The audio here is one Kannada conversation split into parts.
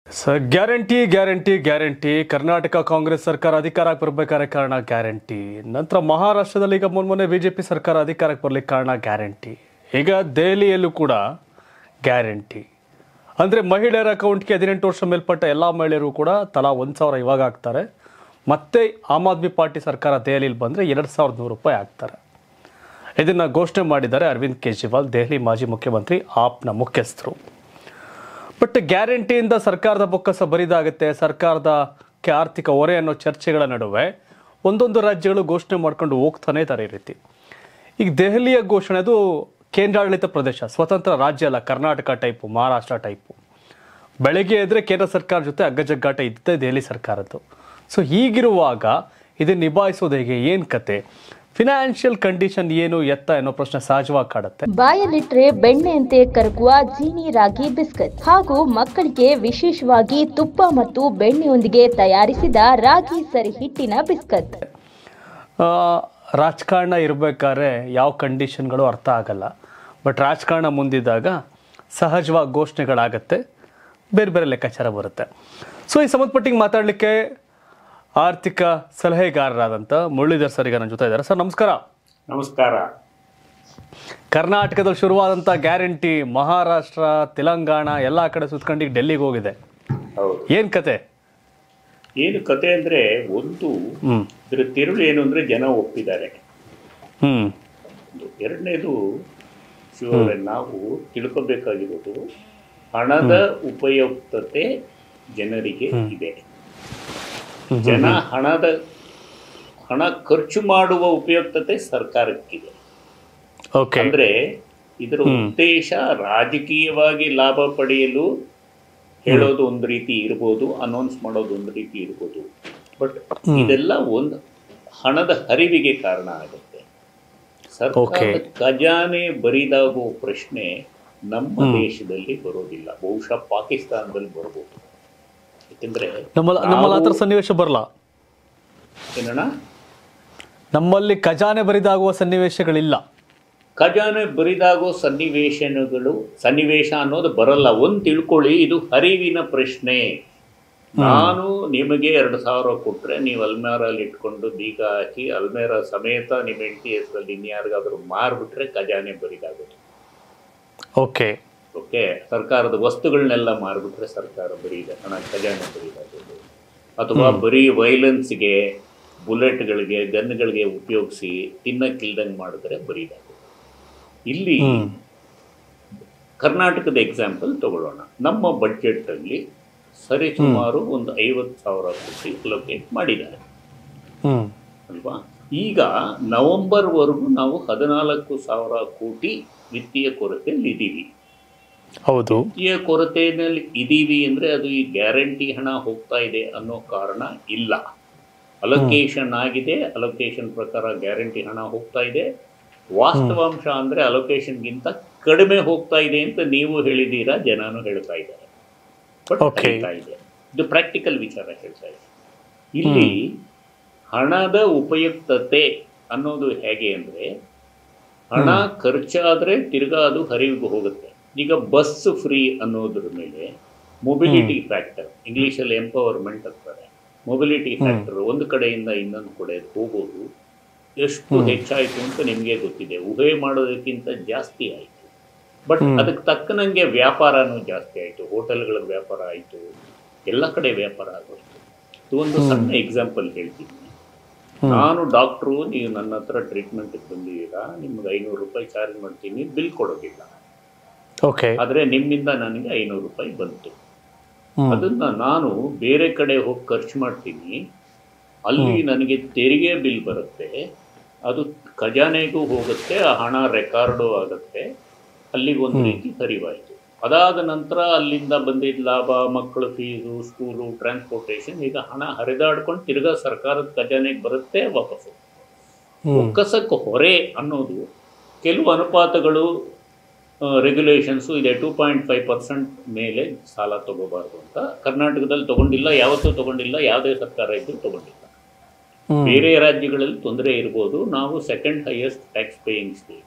ಸ guarantee guarantee guarantee Karnataka Congress ಸರ್ಕಾರ ಅಧಿಕಾರಕ್ಕೆ ಬರಬೇಕಾದ್ರೆ ಕಾರಣ ಗ್ಯಾರಂಟಿ ನಂತರ ಮಹಾರಾಷ್ಟ್ರದಲ್ಲಿ ಈಗ ಮೊನ್ನೆ ಬಿಜೆಪಿ ಸರ್ಕಾರ ಅಧಿಕಾರಕ್ಕೆ ಬರ್ಲಿಕ್ಕೆ ಕಾರಣ ಗ್ಯಾರಂಟಿ ಈಗ ದೆಹಲಿಯಲ್ಲೂ ಕೂಡ ಗ್ಯಾರಂಟಿ ಅಂದರೆ ಮಹಿಳೆಯರ ಅಕೌಂಟ್ಗೆ ಹದಿನೆಂಟು ವರ್ಷ ಮೇಲ್ಪಟ್ಟ ಎಲ್ಲ ಮಹಿಳೆಯರು ಕೂಡ ತಲಾ ಒಂದು ಸಾವಿರ ಇವಾಗ ಹಾಕ್ತಾರೆ ಮತ್ತೆ ಆಮ್ ಆದ್ಮಿ ಪಾರ್ಟಿ ಸರ್ಕಾರ ದೆಹಲಿಯಲ್ಲಿ ಬಂದರೆ ಎರಡು ಸಾವಿರದ ನೂರು ರೂಪಾಯಿ ಹಾಕ್ತಾರೆ ಇದನ್ನು ಘೋಷಣೆ ಮಾಡಿದ್ದಾರೆ ಅರವಿಂದ್ ಕೇಜ್ರಿವಾಲ್ ದೆಹಲಿ ಮಾಜಿ ಮುಖ್ಯಮಂತ್ರಿ ಆಪ್ನ ಮುಖ್ಯಸ್ಥರು ಬಟ್ ಗ್ಯಾರಂಟಿಯಿಂದ ಸರ್ಕಾರದ ಬೊಕ್ಕಸ ಬರಿದಾಗುತ್ತೆ ಸರ್ಕಾರದ ಕೆ ಆರ್ಥಿಕ ಹೊರೆ ಅನ್ನೋ ಚರ್ಚೆಗಳ ನಡುವೆ ಒಂದೊಂದು ರಾಜ್ಯಗಳು ಘೋಷಣೆ ಮಾಡ್ಕೊಂಡು ಹೋಗ್ತಾನೆ ಇದ್ದಾರೆ ಈ ರೀತಿ ಈಗ ದೆಹಲಿಯ ಘೋಷಣೆ ಅದು ಕೇಂದ್ರಾಡಳಿತ ಪ್ರದೇಶ ಸ್ವತಂತ್ರ ರಾಜ್ಯ ಅಲ್ಲ ಕರ್ನಾಟಕ ಟೈಪು ಮಹಾರಾಷ್ಟ್ರ ಟೈಪು ಬೆಳಗ್ಗೆ ಎದ್ರೆ ಕೇಂದ್ರ ಸರ್ಕಾರ ಜೊತೆ ಅಗ್ಗಜಗ್ಗಾಟ ಇದ್ದೇ ದೆಹಲಿ ಸರ್ಕಾರದ್ದು ಸೊ ಹೀಗಿರುವಾಗ ಇದನ್ನು ನಿಭಾಯಿಸೋದು ಹೇಗೆ ಏನು ಕತೆ ಫಿನಾನ್ಷಿಯಲ್ ಕಂಡೀಷನ್ ಏನು ಎತ್ತ ಅನ್ನೋ ಪ್ರಶ್ನೆ ಸಹಜವಾಗಿ ಕಾಡುತ್ತೆ ಬಾಯಲ್ಲಿಟ್ರೆ ಬೆಣ್ಣೆಯಂತೆ ಕರಗುವ ಜೀನಿ ರಾಗಿ ಬಿಸ್ಕತ್ ಹಾಗೂ ಮಕ್ಕಳಿಗೆ ವಿಶೇಷವಾಗಿ ತುಪ್ಪ ಮತ್ತು ಬೆಣ್ಣೆಯೊಂದಿಗೆ ತಯಾರಿಸಿದ ರಾಗಿ ಸರಿ ಹಿಟ್ಟಿನ ಬಿಸ್ಕತ್ ಆ, ರಾಜಕಾರಣ ಇರಬೇಕಾದ್ರೆ ಯಾವ ಕಂಡೀಷನ್ಗಳು ಅರ್ಥ ಆಗಲ್ಲ ಬಟ್ ರಾಜಕಾರಣ ಮುಂದಿದ್ದಾಗ ಸಹಜವಾಗಿ ಘೋಷಣೆಗಳಾಗತ್ತೆ ಬೇರೆ ಬೇರೆ ಲೆಕ್ಕಾಚಾರ ಬರುತ್ತೆ ಸೊ ಈ ಸಂಬಂಧಪಟ್ಟಿಗೆ ಮಾತಾಡಲಿಕ್ಕೆ ಆರ್ಥಿಕ ಸಲಹೆಗಾರರಾದಂಥ ಮುರಳೀಧರ್ ಸರ್ ಈಗ ನನ್ನ ಜೊತೆ ಇದ್ದಾರೆ ಸರ್ ನಮಸ್ಕಾರ ನಮಸ್ಕಾರ ಕರ್ನಾಟಕದಲ್ಲಿ ಶುರುವಾದಂಥ ಗ್ಯಾರಂಟಿ ಮಹಾರಾಷ್ಟ್ರ ತೆಲಂಗಾಣ ಎಲ್ಲ ಕಡೆ ಸುತ್ಕೊಂಡು ಈಗ ಡೆಲ್ಲಿಗೆ ಹೋಗಿದೆ ಹೌದು ಏನು ಕತೆ ಏನು ಕತೆ ಅಂದ್ರೆ ಒಂದು ಹ್ಞೂ ಇದ್ರ ತಿರುಳು ಏನು ಅಂದ್ರೆ ಜನ ಒಪ್ಪಿದ್ದಾರೆ ಹ್ಞೂ ಒಂದು. ಎರಡನೇದು ಶಿವರೇ ನಾವು ತಿಳ್ಕೊಬೇಕಾಗಿರೋದು ಹಣದ ಉಪಯುಕ್ತತೆ ಜನರಿಗೆ ಇದೆ ಜನ ಹಣದ ಹಣ ಖರ್ಚು ಮಾಡುವ ಉಪಯುಕ್ತತೆ ಸರ್ಕಾರಕ್ಕಿದೆ ಓಕೆ ಅಂದ್ರೆ ಇದರ ಉದ್ದೇಶ ರಾಜಕೀಯವಾಗಿ ಲಾಭ ಪಡೆಯಲು ಹೇಳೋದು ಒಂದು ರೀತಿ ಇರ್ಬೋದು ಅನೌನ್ಸ್ ಮಾಡೋದು ಒಂದು ರೀತಿ ಇರ್ಬೋದು ಬಟ್ ಇದೆಲ್ಲ ಒಂದು ಹಣದ ಹರಿವಿಗೆ ಕಾರಣ ಆಗುತ್ತೆ ಸರ್ಕಾರದ ಖಜಾನೆ ಬರಿದಾಗುವ ಪ್ರಶ್ನೆ ನಮ್ಮ ದೇಶದಲ್ಲಿ ಬರೋದಿಲ್ಲ ಬಹುಶಃ ಪಾಕಿಸ್ತಾನದಲ್ಲಿ ಬರ್ಬೋದು ಯಾಕೆಂದ್ರೆ ನಮ್ಮಲ್ಲಿ ನಮ್ಮಲ್ಲಿ ಆ ಥರ ಸನ್ನಿವೇಶ ಬರಲ್ಲ ಏನಣ್ಣ ನಮ್ಮಲ್ಲಿ ಖಜಾನೆ ಬರಿದಾಗುವ ಸನ್ನಿವೇಶಗಳಿಲ್ಲ ಖಜಾನೆ ಬರಿದಾಗೋ ಸನ್ನಿವೇಶಗಳು ಸನ್ನಿವೇಶ ಅನ್ನೋದು ಬರಲ್ಲ ಒಂದು ತಿಳ್ಕೊಳ್ಳಿ ಇದು ಹರಿವಿನ ಪ್ರಶ್ನೆ ನಾನು ನಿಮಗೆ ಎರಡು ಸಾವಿರ ಕೊಟ್ರೆ ನೀವು ಅಲ್ಮೇರಲ್ಲಿ ಇಟ್ಕೊಂಡು ಬೀಗ ಹಾಕಿ ಅಲ್ಮೇರ ಸಮೇತ ನಿಮ್ಮ ಹೆಂಡತಿ ಹೆಸರಲ್ಲಿ ಇನ್ಯಾರಿಗಾದ್ರೂ ಮಾರ್ಬಿಟ್ರೆ ಖಜಾನೆ ಬರಿದಾಗೋದು ಓಕೆ ಓಕೆ ಸರ್ಕಾರದ ವಸ್ತುಗಳನ್ನೆಲ್ಲ ಮಾರ್ಬಿಟ್ರೆ ಸರ್ಕಾರ ಬರೀದೆ ಹಣ ಖಜಾನೆ ಬರೀದಾಗೋದು ಅಥವಾ ಬರೀ ವೈಲೆನ್ಸ್ಗೆ ಬುಲೆಟ್ಗಳಿಗೆ ಗನ್ಗಳಿಗೆ ಉಪಯೋಗಿಸಿ ತಿನ್ನಕ್ಕಿಲ್ದಂಗೆ ಮಾಡಿದ್ರೆ ಬರೀದಾಗೋದು ಇಲ್ಲಿ ಕರ್ನಾಟಕದ ಎಕ್ಸಾಂಪಲ್ ತಗೊಳ್ಳೋಣ ನಮ್ಮ ಬಡ್ಜೆಟ್ಟಲ್ಲಿ ಸರಿಸುಮಾರು ಒಂದು ಐವತ್ತು ಸಾವಿರ ಕೋಟಿ ಅಲೋಕೇಟ್ ಮಾಡಿದ್ದಾರೆ ಹ್ಮ್ ಅಲ್ವಾ ಈಗ ನವೆಂಬರ್ವರೆಗೂ ನಾವು ಹದಿನಾಲ್ಕು ಸಾವಿರ ಕೋಟಿ ವಿತ್ತೀಯ ಕೊರತೆಯಲ್ಲಿ ಇದ್ದೀವಿ ಹೌದು ವಿತ್ತೀಯ ಕೊರತೆಯಲ್ಲಿ ಇದ್ದೀವಿ ಅಂದರೆ ಅದು ಈ ಗ್ಯಾರಂಟಿ ಹಣ ಹೋಗ್ತಾ ಇದೆ ಅನ್ನೋ ಕಾರಣ ಇಲ್ಲ ಅಲೋಕೇಶನ್ ಆಗಿದೆ ಅಲೋಕೇಶನ್ ಪ್ರಕಾರ ಗ್ಯಾರಂಟಿ ಹಣ ಹೋಗ್ತಾ ಇದೆ ವಾಸ್ತವಾಂಶ ಅಂದರೆ ಅಲೋಕೇಶನ್ಗಿಂತ ಕಡಿಮೆ ಹೋಗ್ತಾ ಇದೆ ಅಂತ ನೀವು ಹೇಳಿದ್ದೀರಾ ಜನನು ಹೇಳ್ತಾ ಇದ್ದಾರೆ ಬಟ್ Okay. ಹೇಳ್ತಾ ಇದೆ ಇದು ಪ್ರಾಕ್ಟಿಕಲ್ ವಿಚಾರ ಹೇಳ್ತಾ ಇದೆ ಇಲ್ಲಿ ಹಣದ ಉಪಯುಕ್ತತೆ ಅನ್ನೋದು ಹೇಗೆ ಅಂದರೆ ಹಣ ಖರ್ಚಾದರೆ ತಿರ್ಗಾ ಅದು ಹರಿವಿಗೆ ಹೋಗುತ್ತೆ ಈಗ ಬಸ್ ಫ್ರೀ ಅನ್ನೋದ್ರ ಮೇಲೆ ಮೊಬಿಲಿಟಿ ಫ್ಯಾಕ್ಟರ್ ಇಂಗ್ಲೀಷಲ್ಲಿ ಎಂಪವರ್ಮೆಂಟ್ ಅಂತಾರೆ ಮೊಬಿಲಿಟಿ ಫ್ಯಾಕ್ಟರ್ ಒಂದು ಕಡೆಯಿಂದ ಇನ್ನೊಂದು ಕಡೆ ಹೋಗೋದು ಎಷ್ಟು ಹೆಚ್ಚಾಯಿತು ಅಂತ ನಿಮಗೆ ಗೊತ್ತಿದೆ ಊಹೆ ಮಾಡೋದಕ್ಕಿಂತ ಜಾಸ್ತಿ ಆಯಿತು ಬಟ್ ಅದಕ್ಕೆ ತಕ್ಕನಂಗೆ ವ್ಯಾಪಾರನೂ ಜಾಸ್ತಿ ಆಯಿತು ಹೋಟೆಲ್ಗಳ ವ್ಯಾಪಾರ ಆಯಿತು ಎಲ್ಲ ಕಡೆ ವ್ಯಾಪಾರ ಆಗೋಯ್ತು ಇದು ಒಂದು ಸಣ್ಣ ಎಕ್ಸಾಂಪಲ್ ಹೇಳ್ತೀನಿ ನಾನು ಡಾಕ್ಟ್ರು ನೀವು ನನ್ನ ಹತ್ರ ಟ್ರೀಟ್ಮೆಂಟ್ಗೆ ಬಂದಿದ್ದೀರಾ ನಿಮ್ಗೆ ಐನೂರು ರೂಪಾಯಿ ಚಾರ್ಜ್ ಮಾಡ್ತೀನಿ ಬಿಲ್ ಕೊಡೋದಿಲ್ಲ ಓಕೆ ಆದರೆ ನಿಮ್ಮಿಂದ ನನಗೆ ಐನೂರು ರೂಪಾಯಿ ಬಂತು ಹ್ಮ್ ಅದನ್ನ ನಾನು ಬೇರೆ ಕಡೆ ಹೋಗಿ ಖರ್ಚು ಮಾಡ್ತೀನಿ ಅಲ್ಲಿ ನನಗೆ ತೆರಿಗೆ ಬಿಲ್ ಬರುತ್ತೆ ಅದು ಖಜಾನೆಗೂ ಹೋಗುತ್ತೆ ಆ ಹಣ ರೆಕಾರ್ಡು ಆಗುತ್ತೆ ಅಲ್ಲಿಗೆ ಒಂದು ರೀತಿ ಹರಿವಾಯಿತು ಅದಾದ ನಂತರ ಅಲ್ಲಿಂದ ಬಂದಿದ್ದ ಲಾಭ ಮಕ್ಕಳ ಫೀಸು ಸ್ಕೂಲು ಟ್ರಾನ್ಸ್ಪೋರ್ಟೇಷನ್ ಈಗ ಹಣ ಹರಿದಾಡ್ಕೊಂಡು ತಿರ್ಗಾ ಸರ್ಕಾರದ ಖಜಾನೆಗೆ ಬರುತ್ತೆ ವಾಪಸ್ಸು ಬೊಕ್ಕಸಕ್ಕೆ ಹೊರೆ ಅನ್ನೋದು ಕೆಲವು ಅನುಪಾತಗಳು ರೆಗ್ಯುಲೇಷನ್ಸು ಇದೆ ಟೂ ಪಾಯಿಂಟ್ ಫೈವ್ ಪರ್ಸೆಂಟ್ ಮೇಲೆ ಸಾಲ ತಗೋಬಾರ್ದು ಅಂತ ಕರ್ನಾಟಕದಲ್ಲಿ ತಗೊಂಡಿಲ್ಲ ಯಾವತ್ತೂ ತಗೊಂಡಿಲ್ಲ ಯಾವುದೇ ಸರ್ಕಾರ ಇದ್ರೂ ತಗೊಂಡಿಲ್ಲ ಹ್ಮ್. ಬೇರೆ ರಾಜ್ಯಗಳಲ್ಲಿ ತೊಂದರೆ ಇರ್ಬೋದು ನಾವು second highest tax paying state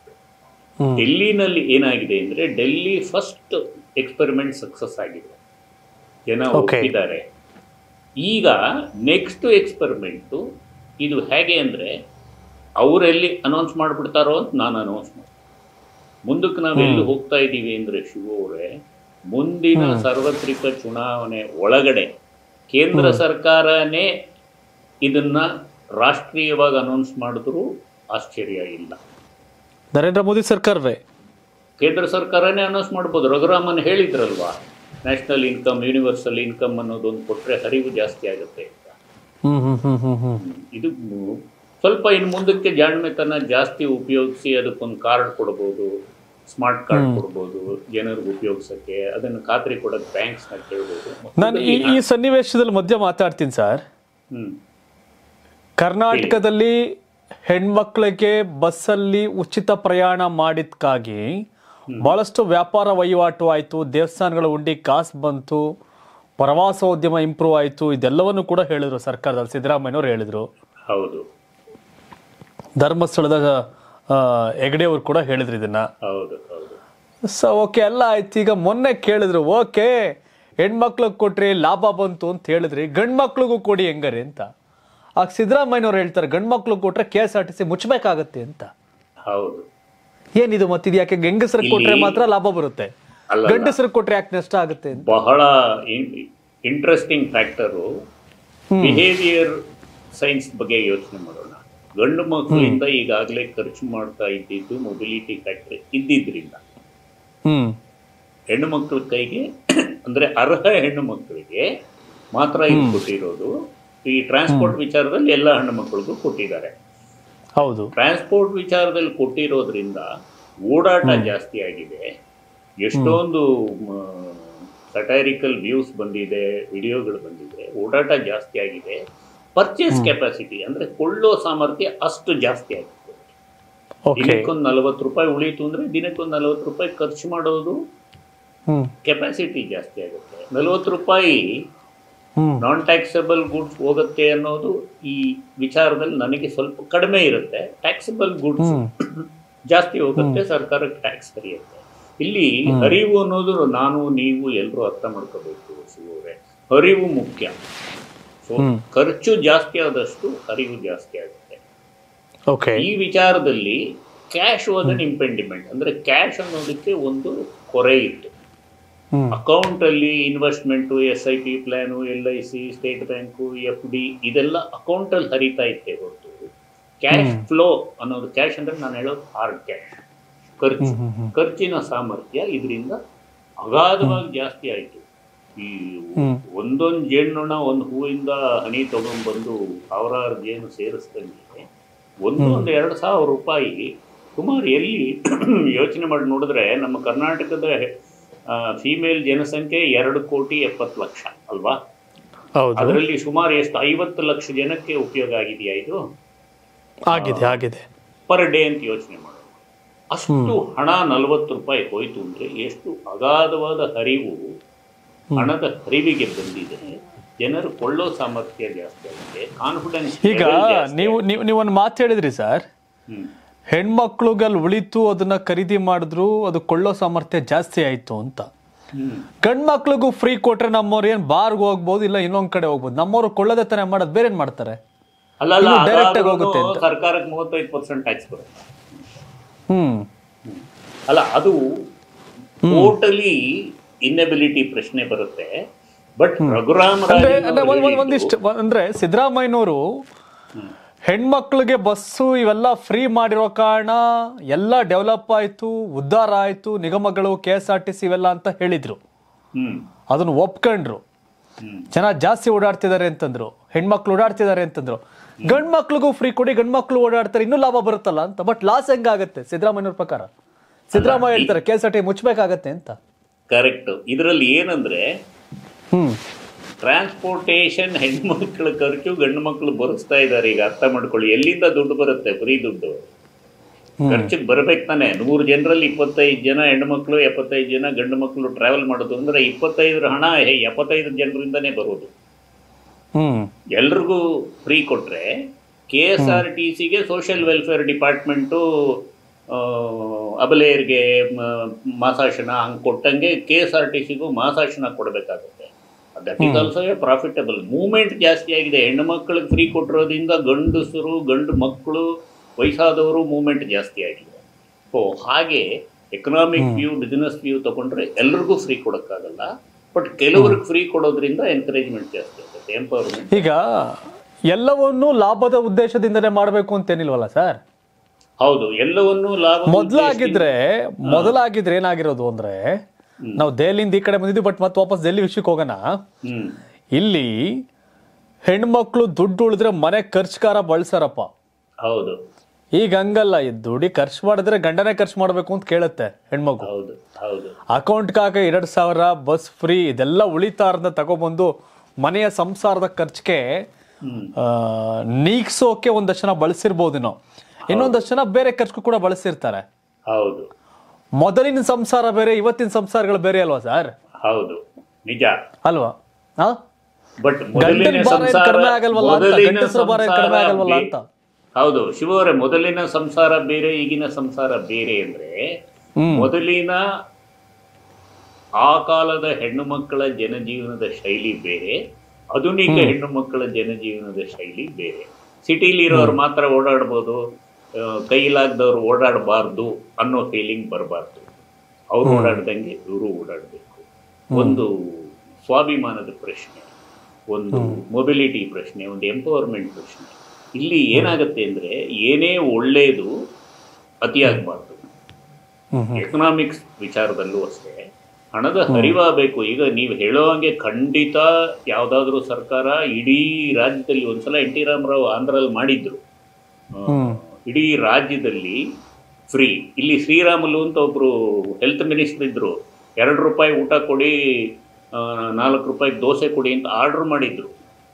hmm. ಡೆಲ್ಲಿನಲ್ಲಿ ಏನಾಗಿದೆ ಅಂದರೆ ಡೆಲ್ಲಿ ಫಸ್ಟ್ ಎಕ್ಸ್ಪೆರಿಮೆಂಟ್ ಸಕ್ಸಸ್ ಆಗಿದೆ ಜನ Okay. ಒಪ್ಪಿದ್ದಾರೆ ಈಗ ನೆಕ್ಸ್ಟ್ ಎಕ್ಸ್ಪೆರಿಮೆಂಟು ಇದು ಹೇಗೆ ಅಂದರೆ ಅವರೆಲ್ಲಿ ಅನೌನ್ಸ್ ಮಾಡಿಬಿಡ್ತಾರೋ ಅಂತ ನಾನು ಅನೌನ್ಸ್ ಮಾಡಿ ಮುಂದಕ್ಕೆ ನಾವು ಎಲ್ಲಿ ಹೋಗ್ತಾ ಇದ್ದೀವಿ ಅಂದರೆ ಶಿವ ಅವರೇ ಮುಂದಿನ ಸಾರ್ವತ್ರಿಕ ಚುನಾವಣೆ ಒಳಗಡೆ ಕೇಂದ್ರ ಸರ್ಕಾರನೇ ಇದನ್ನ ರಾಷ್ಟ್ರೀಯವಾಗಿ ಅನೌನ್ಸ್ ಮಾಡಿದ್ರು ಆಶ್ಚರ್ಯ ಇಲ್ಲ ನರೇಂದ್ರ ಮೋದಿ ಸರ್ಕಾರವೇ ಕೇಂದ್ರ ಸರ್ಕಾರನೇ ಅನೌನ್ಸ್ ಮಾಡ್ಬೋದು ರಘುರಾಮನ್ ಹೇಳಿದ್ರಲ್ವಾ ನ್ಯಾಷನಲ್ ಇನ್ಕಮ್ ಯೂನಿವರ್ಸಲ್ ಇನ್ಕಮ್ ಅನ್ನೋದೊಂದು ಕೊಟ್ಟರೆ ಹರಿವು ಜಾಸ್ತಿ ಆಗುತ್ತೆ ಅಂತ ಹ್ಮ್ ಹ್ಮ್ ಹ್ಮ್ ಹ್ಮ್ ಹ್ಮ್ ಇದು ಮು- ಸ್ವಲ್ಪ ಇನ್ನು ಮುಂದಕ್ಕೆ ಜಾಣ್ಮೆತನ ಜಾಸ್ತಿ ಉಪಯೋಗಿಸಿ ಅದಕ್ಕೊಂದು ಕಾರ್ಡ್ ಕೊಡ್ಬೋದು ಸ್ಮಾರ್ಟ್ ಕಾರ್ಡ್ ಕೊಡ್ಬೋದು ಜನರಿಗೆ ಉಪಯೋಗಿಸಕ್ಕೆ ಅದನ್ನು ಖಾತ್ರಿ ಕೊಡಕ್ಕೆ ಬ್ಯಾಂಕ್ಸ್ನ ಕೇಳ್ಬೋದು ನಾನು ಈ ಈ ಸನ್ನಿವೇಶದಲ್ಲಿ ಮಧ್ಯ ಮಾತಾಡ್ತೀನಿ ಸರ್ ಹ್ಮ್ ಕರ್ನಾಟಕದಲ್ಲಿ ಹೆಣ್ಮಕ್ಳಿಗೆ ಬಸ್ಸಲ್ಲಿ ಉಚಿತ ಪ್ರಯಾಣ ಮಾಡಿದ್ಕಾಗಿ ಬಹಳಷ್ಟು ವ್ಯಾಪಾರ ವಹಿವಾಟು ಆಯಿತು ದೇವಸ್ಥಾನಗಳ ಉಂಡಿ ಕಾಸು ಬಂತು ಪ್ರವಾಸೋದ್ಯಮ ಇಂಪ್ರೂವ್ ಆಯಿತು ಇದೆಲ್ಲವನ್ನು ಕೂಡ ಹೇಳಿದ್ರು ಸರ್ಕಾರದಲ್ಲಿ ಸಿದ್ದರಾಮಯ್ಯನವರು ಹೇಳಿದ್ರು ಹೌದು ಧರ್ಮಸ್ಥಳದ ಆ, ಹೆಗ್ಡೆ ಅವರು ಕೂಡ ಹೇಳಿದ್ರು ಇದನ್ನ ಹೌದು ಹೌದು ಸೊ ಓಕೆ ಎಲ್ಲ ಆಯ್ತು ಈಗ ಮೊನ್ನೆ ಕೇಳಿದ್ರು ಓಕೆ ಹೆಣ್ಮಕ್ಳಿಗೆ ಕೊಟ್ರಿ ಲಾಭ ಬಂತು ಅಂತ ಹೇಳಿದ್ರಿ ಗಂಡ್ ಮಕ್ಳಿಗೂ ಕೊಡಿ ಹೆಂಗಾರೆ ಅಂತ ಆಗ ಸಿದ್ದರಾಮಯ್ಯನವ್ರು ಹೇಳ್ತಾರೆ ಗಂಡ್ ಮಕ್ಳಿಗೆ ಕೊಟ್ರೆ K S R T C ಮುಚ್ಚಬೇಕಾಗತ್ತೆ ಅಂತ ಹೌದು ಏನಿದು ಮತ್ತಿದು ಯಾಕೆ ಹೆಂಗಸರಿಗೆ ಕೊಟ್ರೆ ಮಾತ್ರ ಲಾಭ ಬರುತ್ತೆ ಅಲ್ಲ, ಗಂಡಸರಿಗೆ ಕೊಟ್ರೆ ಯಾಕೆ ನಷ್ಟ ಆಗುತ್ತೆ ಅಂತ ಬಹಳ ಇಂಟ್ರೆಸ್ಟಿಂಗ್ ಫ್ಯಾಕ್ಟರು ಬಿಹೇವಿಯರ್ ಸೈನ್ಸ್ ಬಗ್ಗೆ ಯೋಚನೆ ಮಾಡೋಣ ಗಂಡು ಮಕ್ಕಳಿಂದ ಈಗಾಗಲೇ ಖರ್ಚು ಮಾಡ್ತಾ ಇದ್ದಿದ್ದು ಮೊಬಿಲಿಟಿ ಫ್ಯಾಕ್ಟ್ರಿ ಇದ್ದಿದ್ರಿಂದ ಹ್ಮ್ ಹೆಣ್ಣು ಮಕ್ಕಳ ಕೈಗೆ ಅಂದ್ರೆ ಅರ್ಹ ಹೆಣ್ಣು ಮಕ್ಕಳಿಗೆ ಮಾತ್ರ ಇದು ಕೊಟ್ಟಿರೋದು ಈ ಟ್ರಾನ್ಸ್ಪೋರ್ಟ್ ವಿಚಾರದಲ್ಲಿ ಎಲ್ಲ ಹೆಣ್ಣು ಮಕ್ಕಳಿಗೂ ಕೊಟ್ಟಿದ್ದಾರೆ ಹೌದು ಟ್ರಾನ್ಸ್ಪೋರ್ಟ್ ವಿಚಾರದಲ್ಲಿ ಕೊಟ್ಟಿರೋದ್ರಿಂದ ಓಡಾಟ ಜಾಸ್ತಿ ಆಗಿದೆ ಎಷ್ಟೊಂದು ಸಟೈರಿಕಲ್ ವ್ಯೂಸ್ ಬಂದಿದೆ ವಿಡಿಯೋಗಳು ಬಂದಿದೆ ಓಡಾಟ ಜಾಸ್ತಿ ಆಗಿದೆ ಪರ್ಚೇಸ್ ಕೆಪಾಸಿಟಿ ಅಂದ್ರೆ ಕೊಳ್ಳೋ ಸಾಮರ್ಥ್ಯ ಅಷ್ಟು ಜಾಸ್ತಿ ಆಗಿದೆ ಓಕೆ ದಿನಕ್ಕೊಂದು ನಲವತ್ತು ರೂಪಾಯಿ ಉಳೀತು ಅಂದ್ರೆ ದಿನಕ್ಕೊಂದು ನಲವತ್ತು ರೂಪಾಯಿ ಖರ್ಚು ಮಾಡೋದು ಹ್ಮ್ ಕೆಪಾಸಿಟಿ ಜಾಸ್ತಿ ಆಗುತ್ತೆ ನಲವತ್ತು ರೂಪಾಯಿ ಹ್ಮ್ ನಾನ್ ಟ್ಯಾಕ್ಸಬಲ್ ಗುಡ್ಸ್ ಹೋಗುತ್ತೆ ಅನ್ನೋದು ಈ ವಿಚಾರದಲ್ಲಿ ನನಗೆ ಸ್ವಲ್ಪ ಕಡಿಮೆ ಇರುತ್ತೆ ಟ್ಯಾಕ್ಸಬಲ್ ಗುಡ್ಸ್ ಜಾಸ್ತಿ ಹೋಗುತ್ತೆ ಸರ್ಕಾರಕ್ಕೆ ಟ್ಯಾಕ್ಸ್ ಕರಿಯುತ್ತೆ ಇಲ್ಲಿ ಹರಿವು ಅನ್ನೋದು ನಾನು ನೀವು ಎಲ್ಲರೂ ಅರ್ಥ ಮಾಡ್ಕೋಬೇಕು ಶಿವರೇ ಹರಿವು ಮುಖ್ಯ ಸೊ ಹ್ಮ್. ಖರ್ಚು ಜಾಸ್ತಿ ಆದಷ್ಟು ಹರಿವು ಜಾಸ್ತಿ ಆಗುತ್ತೆ ಓಕೆ ಈ ವಿಚಾರದಲ್ಲಿ ಕ್ಯಾಶ್ ವಾಸ್ ಅನ್ ಇಂಪೆಂಡಿಮೆಂಟ್ ಅಂದ್ರೆ ಕ್ಯಾಶ್ ಅನ್ನೋದಕ್ಕೆ ಒಂದು ಕೊರೆ ಇತ್ತು ಹ್ಮ್ ಅಕೌಂಟ್ ಅಲ್ಲಿ investment S I P plan L I C state bank F D ಇದೆಲ್ಲ ಅಕೌಂಟ್ ಅಲ್ಲಿ ಹರಿತಾ ಇತ್ತೆ ಹೊರತು ಕ್ಯಾಶ್ ಫ್ಲೋ ಅನ್ನೋದು ಕ್ಯಾಶ್ ಅಂದ್ರೆ ನಾನು ಹೇಳೋದು ಹಾರ್ಡ್ ಕ್ಯಾಶ್ ಖರ್ಚು ಖರ್ಚಿನ ಸಾಮರ್ಥ್ಯ ಇದರಿಂದ ಅಗಾಧವಾಗಿ ಜಾಸ್ತಿ ಆಯಿತು ಈ ಒಂದೊಂದು ಜೇನ್ನೊಣ ಒಂದು ಹೂವಿಂದ ಹನಿ ತಗೊಂಡ್ಬಂದು ಸಾವಿರಾರು ಜೇನು ಸೇರಿಸ್ದಂಗೆ ಒಂದೊಂದು ಎರಡು ಸಾವಿರ ರೂಪಾಯಿ ಸುಮಾರು ಎಲ್ಲಿ ಯೋಚನೆ ಮಾಡಿ ನೋಡಿದ್ರೆ ನಮ್ಮ ಕರ್ನಾಟಕದ ಫೀಮೇಲ್ ಜನಸಂಖ್ಯೆ ಎರಡು ಕೋಟಿ ಎಪ್ಪತ್ತು ಲಕ್ಷ ಅಲ್ವಾ ಹೌದು ಅದರಲ್ಲಿ ಸುಮಾರು ಎಷ್ಟು ಐವತ್ತು ಲಕ್ಷ ಜನಕ್ಕೆ ಉಪಯೋಗ ಆಗಿದೆಯಾ ಇದು ಆಗಿದೆ ಆಗಿದೆ ಪರ್ ಡೇ ಅಂತ ಯೋಚನೆ ಮಾಡೋಣ ಅಷ್ಟು ಹಣ ನಲವತ್ತು ರೂಪಾಯಿ ಹೋಯ್ತು ಅಂದ್ರೆ ಎಷ್ಟು ಅಗಾಧವಾದ ಹರಿವು ಹಣದ ಹರಿವಿಗೆ ಬಂದಿದೆ ಜನರು ಕೊಳ್ಳೋ ಸಾಮರ್ಥ್ಯ ಜಾಸ್ತಿ ಆಗಿದೆ ಕಾನ್ಫಿಡೆನ್ಸ್ ಈಗ ನೀವು ನೀವು ನೀವೊಂದು ಮಾತು ಹೇಳಿದ್ರಿ ಸರ್ ಹೆಣ್ಮಕ್ಳುಗಲ್ಲಿ ಉಳಿತು ಅದನ್ನ ಖರೀದಿ ಮಾಡಿದ್ರು ಅದು ಕೊಳ್ಳೋ ಸಾಮರ್ಥ್ಯ ಜಾಸ್ತಿ ಆಯ್ತು ಅಂತ ಗಂಡ್ ಮಕ್ಳಿಗೂ ಫ್ರೀ ಕೊಟ್ರೆ ನಮ್ಮವ್ರು ಏನ್ ಬಾರ್ಗೆ ಹೋಗ್ಬೋದು ಇಲ್ಲ ಇನ್ನೊಂದ್ ಕಡೆ ಹೋಗ್ಬೋದು ನಮ್ಮವ್ರು ಕೊಳ್ಳೋದೇ ತಾನೇ ಮಾಡೋದು ಬೇರೆ ಏನ್ ಮಾಡ್ತಾರೆ ಅಲ್ಲ ಅಲ್ಲ ಇನ್ನು direct ಆಗಿ ಅದಾದ್ರೂನು ಹೋಗುತ್ತೆ ಅಂತ. ಸರ್ಕಾರಕ್ಕೆ ಮೂವತ್ತೈದು ಪರ್ಸೆಂಟ್ ಟ್ಯಾಕ್ಸ್ ಬರುತ್ತೆ ಹ್ಮ್ ಅಲ್ಲ ಅದು ಟೋಟಲಿ ಇನ್ನೆಬಿಲಿಟಿ ಪ್ರಶ್ನೆ ಬರುತ್ತೆ ಬಟ್ ರಘುರಾಮ್ ಅಂದ್ರೆ ರಾಜನ್ ಅಂದ್ರೆ ಅವ್ರು ಒಂದ್- ಒಂದ್- ಹೇಳಿದ್ದು- ಒಂದಿಷ್ಟು ಒಂದ್- ಅಂದ್ರೆ ಸಿದ್ದರಾಮಯ್ಯನವರು ಹೆಣ್ಮಕ್ಳಿಗೆ ಬಸ್ಸು ಇವೆಲ್ಲ ಫ್ರೀ ಮಾಡಿರೋ ಕಾರಣ ಎಲ್ಲ ಡೆವಲಪ್ ಆಯ್ತು ಉದ್ಧಾರ ಆಯ್ತು ನಿಗಮಗಳು K S R T C ಇವೆಲ್ಲ ಅಂತ ಹೇಳಿದ್ರು ಹ್ಮ್ ಅದನ್ನು ಒಪ್ಕೊಂಡ್ರು ಹ್ಮ್ ಜನ ಜಾಸ್ತಿ ಓಡಾಡ್ತಿದ್ದಾರೆ ಅಂತಂದ್ರು ಹೆಣ್ಮಕ್ಳು ಓಡಾಡ್ತಿದ್ದಾರೆ ಅಂತಂದ್ರು ಗಂಡ್ ಮಕ್ಳಿಗೂ ಫ್ರೀ ಕೊಡಿ ಗಂಡ್ ಮಕ್ಳು ಓಡಾಡ್ತಾರೆ ಇನ್ನೂ ಲಾಭ ಬರುತ್ತಲ್ಲ ಅಂತ ಬಟ್ ಲಾಸ್ ಹೆಂಗಾಗತ್ತೆ ಸಿದ್ದರಾಮಯ್ಯವ್ರ ಪ್ರಕಾರ ಸಿದ್ದರಾಮಯ್ಯ ಹೇಳ್ತಾರೆ ಕೆ ಎಸ್ ಆರ್ ಟಿ ಮುಚ್ಚಬೇಕಾಗತ್ತೆ ಅಂತ ಕರೆಕ್ಟ್ ಇದರಲ್ಲಿ ಏನಂದ್ರೆ ಹ್ಮ್ ಟ್ರಾನ್ಸ್ಪೋರ್ಟೇಷನ್ ಹೆಣ್ಮಕ್ಳ ಖರ್ಚು ಗಂಡು ಮಕ್ಕಳು ಭರಿಸ್ತಾ ಇದ್ದಾರೆ ಈಗ ಅರ್ಥ ಮಾಡ್ಕೊಳ್ಳಿ ಎಲ್ಲಿಂದ ದುಡ್ಡು ಬರುತ್ತೆ ಫ್ರೀ ದುಡ್ಡು ಖರ್ಚಿಗೆ ಬರ್ಬೇಕು ತಾನೆ ನೂರು ಜನರಲ್ಲಿ ಇಪ್ಪತ್ತೈದು ಜನ ಹೆಣ್ಮಕ್ಳು ಎಪ್ಪತ್ತೈದು ಜನ ಗಂಡು ಮಕ್ಕಳು ಟ್ರಾವೆಲ್ ಮಾಡೋದು ಅಂದ್ರೆ ಇಪ್ಪತ್ತೈದರ ಹಣ ಹೇ, ಎಪ್ಪತ್ತೈದು ಜನರಿಂದನೇ ಬರೋದು ಹ್ಮ್ ಎಲ್ರಿಗೂ ಫ್ರೀ ಕೊಟ್ರೆ ಕೆ ಎಸ್ ಆರ್ ಟಿ ಸಿಗೆ ಸೋಷಿಯಲ್ ವೆಲ್ಫೇರ್ ಡಿಪಾರ್ಟ್ಮೆಂಟು ಅಬಲೆಯರಿಗೆ ಮ- ಮಾಸಾಶನ ಹಂಗೆ ಕೊಟ್ಟಂಗೆ ಕೆ ಎಸ್ ಆರ್ ಟಿ ಸಿಗೂ ಮಾಸಾಶನ ಕೊಡಬೇಕಾಗುತ್ತೆ that is also a profitable movement ಜಾಸ್ತಿ ಆಗಿದೆ ಹೆಣ್ಣು ಮಕ್ಕಳಿಗೆ ಫ್ರೀ ಕೊಟ್ಟಿರೋದ್ರಿಂದ ಗಂಡಸರು ಗಂಡು ಮಕ್ಕಳು ವಯಸ್ಸಾದವರು ಮೂವ್ಮೆಂಟ್ ಜಾಸ್ತಿ ಆಗಿದೆ ಸೊ ಹಾಗೆ ಎಕನಾಮಿಕ್ ವ್ಯೂ ಬಿಸ್ನೆಸ್ ವ್ಯೂ ತಗೊಂಡ್ರೆ ಎಲ್ರಿಗೂ ಫ್ರೀ ಕೊಡೋಕ್ಕಾಗಲ್ಲ ಬಟ್ ಕೆಲವ್ರಿಗೆ ಫ್ರೀ ಕೊಡೋದ್ರಿಂದ ಎನ್ಕರೇಜ್ಮೆಂಟ್ ಜಾಸ್ತಿ ಆಗುತ್ತೆ ಎಂಪವರ್ಮೆಂಟ್ ಈಗ ಎಲ್ಲವನ್ನೂ ಲಾಭದ ಉದ್ದೇಶದಿಂದನೇ ಮಾಡಬೇಕು ಅಂತೇನಿಲ್ವಲ್ಲ ಸರ್ ಹೌದು ಎಲ್ಲವನ್ನೂ ಲಾಭ ಮೊದಲಾಗಿದ್ರೆ ಮೊದಲಾಗಿದ್ರೆ ಏನಾಗಿರೋದು ಅಂದ್ರೆ ನಾವು ದೆಹಲಿಯಿಂದ ಈ ಕಡೆ ಬಂದಿದ್ವಿ ಬಟ್ ಮತ್ತೆ ವಾಪಸ್ ದೆಹಲಿ ವಿಷಯಕ್ಕೆ ಹೋಗೋಣ ಹ್ಮ್ ಇಲ್ಲಿ ಹೆಣ್ಮಕ್ಳು ದುಡ್ಡು ಉಳಿದ್ರೆ ಮನೆ ಖರ್ಚ್ಕಾರ ಬಳಸಾರಪ್ಪ ಹೌದು ಈಗ ಹಂಗಲ್ಲ ಈ ದುಡ್ಡಿ ಖರ್ಚು ಮಾಡಿದ್ರೆ ಗಂಡನೇ ಖರ್ಚು ಮಾಡಬೇಕು ಅಂತ ಕೇಳುತ್ತೆ ಹೆಣ್ಮಗು ಹೌದು ಹೌದು ಅಕೌಂಟ್ಗಾಗ ಎರಡ್ ಸಾವಿರ ಬಸ್ ಫ್ರೀ ಇದೆಲ್ಲ ಉಳಿತಾರನ್ನ ತಗೊಬಂದು ಮನೆಯ ಸಂಸಾರದ ಖರ್ಚಿಗೆ ಹ್ಮ್ ಆ, ನೀಗ್ಸೋಕೆ ಒಂದಷ್ಟು ಜನ ಬಳಸಿರ್ಬೋದೇನೋ ಇನ್ನೊಂದಷ್ಟು ಜನ ಬೇರೆ ಖರ್ಚು ಕೂಡ ಬಳಸಿರ್ತಾರೆ ಹೌದು ಮೊದಲಿನ ಸಂಸಾರ ಬೇರೆ ಇವತ್ತಿನ ಸಂಸಾರಗಳು ಬೇರೆ ಅಲ್ವಾ ಸರ್ ಹೌದು ನಿಜ ಅಲ್ವಾ ಹಾ ಬಟ್ ಗಂಡನ ಮೊದಲಿನ ಭಾರ ಏನ್ ಸಂಸಾರ ಕಡಿಮೆ ಆಗಲ್ವಲ್ಲ ಅಂತ, ಮೊದಲಿನ ಗಂಡಸ್ರ ಭಾರ ಏನ್ ಕಡಿಮೆ ಸಂಸಾರ ಆಗಲ್ವಲ್ಲ ಬೇ- ಅಂತ. ಹೌದು ಶಿವವರೇ ಮೊದಲಿನ ಸಂಸಾರ ಬೇರೆ ಈಗಿನ ಸಂಸಾರ ಬೇರೆ ಅಂದ್ರೆ ಹ್ಮ್ ಮೊದಲಿನ ಆ ಕಾಲದ ಹೆಣ್ಣು ಮಕ್ಕಳ ಜನಜೀವನದ ಶೈಲಿ ಬೇರೆ ಆಧುನಿಕ ಹೆಣ್ಣು ಮಕ್ಕಳ ಜನಜೀವನದ ಶೈಲಿ ಬೇರೆ ಸಿಟಿಲಿ ಇರೋರು ಮಾತ್ರ ಓಡಾಡ್ಬೋದು ಆ, ಕೈಲಾಗ್ದವ್ರು ಓಡಾಡಬಾರ್ದು ಅನ್ನೋ ಫೀಲಿಂಗ್ ಬರಬಾರ್ದು ಅವ್ರು ಓಡಾಡ್ದಂಗೆ ಇವರು ಓಡಾಡಬೇಕು ಒಂದು ಸ್ವಾಭಿಮಾನದ ಪ್ರಶ್ನೆ ಒಂದು ಮೊಬಿಲಿಟಿ ಪ್ರಶ್ನೆ ಒಂದು ಎಂಪವರ್ಮೆಂಟ್ ಪ್ರಶ್ನೆ ಇಲ್ಲಿ ಏನಾಗುತ್ತೆ ಅಂದ್ರೆ ಏನೇ ಒಳ್ಳೆಯದು ಅತಿಯಾಗಬಾರ್ದು ಹ್ಮ್ ಹ್ಮ್ ಎಕನಾಮಿಕ್ಸ್ ವಿಚಾರದಲ್ಲೂ ಅಷ್ಟೇ ಹಣದ ಹರಿವಾಗಬೇಕು ಈಗ ನೀವು ಹೇಳೋ ಹಾಗೆ ಖಂಡಿತ ಯಾವುದಾದ್ರೂ ಸರ್ಕಾರ ಇಡೀ ರಾಜ್ಯದಲ್ಲಿ ಒಂದ್ಸಲ ಎನ್ ಟಿ ರಾಮರಾವ್ ಆಂಧ್ರಲ್ಲಿ ಮಾಡಿದ್ರು ಆ, ಹ್ಮ್. ಇಡೀ ರಾಜ್ಯದಲ್ಲಿ ಫ್ರೀ ಇಲ್ಲಿ ಶ್ರೀರಾಮುಲು ಅಂತ ಒಬ್ರು ಹೆಲ್ತ್ ಮಿನಿಸ್ಟರ್ ಇದ್ರು ಎರಡು ರೂಪಾಯಿ ಊಟ ಕೊಡಿ ಆ, ನಾಲ್ಕು ರೂಪಾಯಿ ದೋಸೆ ಕೊಡಿ ಅಂತ ಆರ್ಡರ್ ಮಾಡಿದ್ರು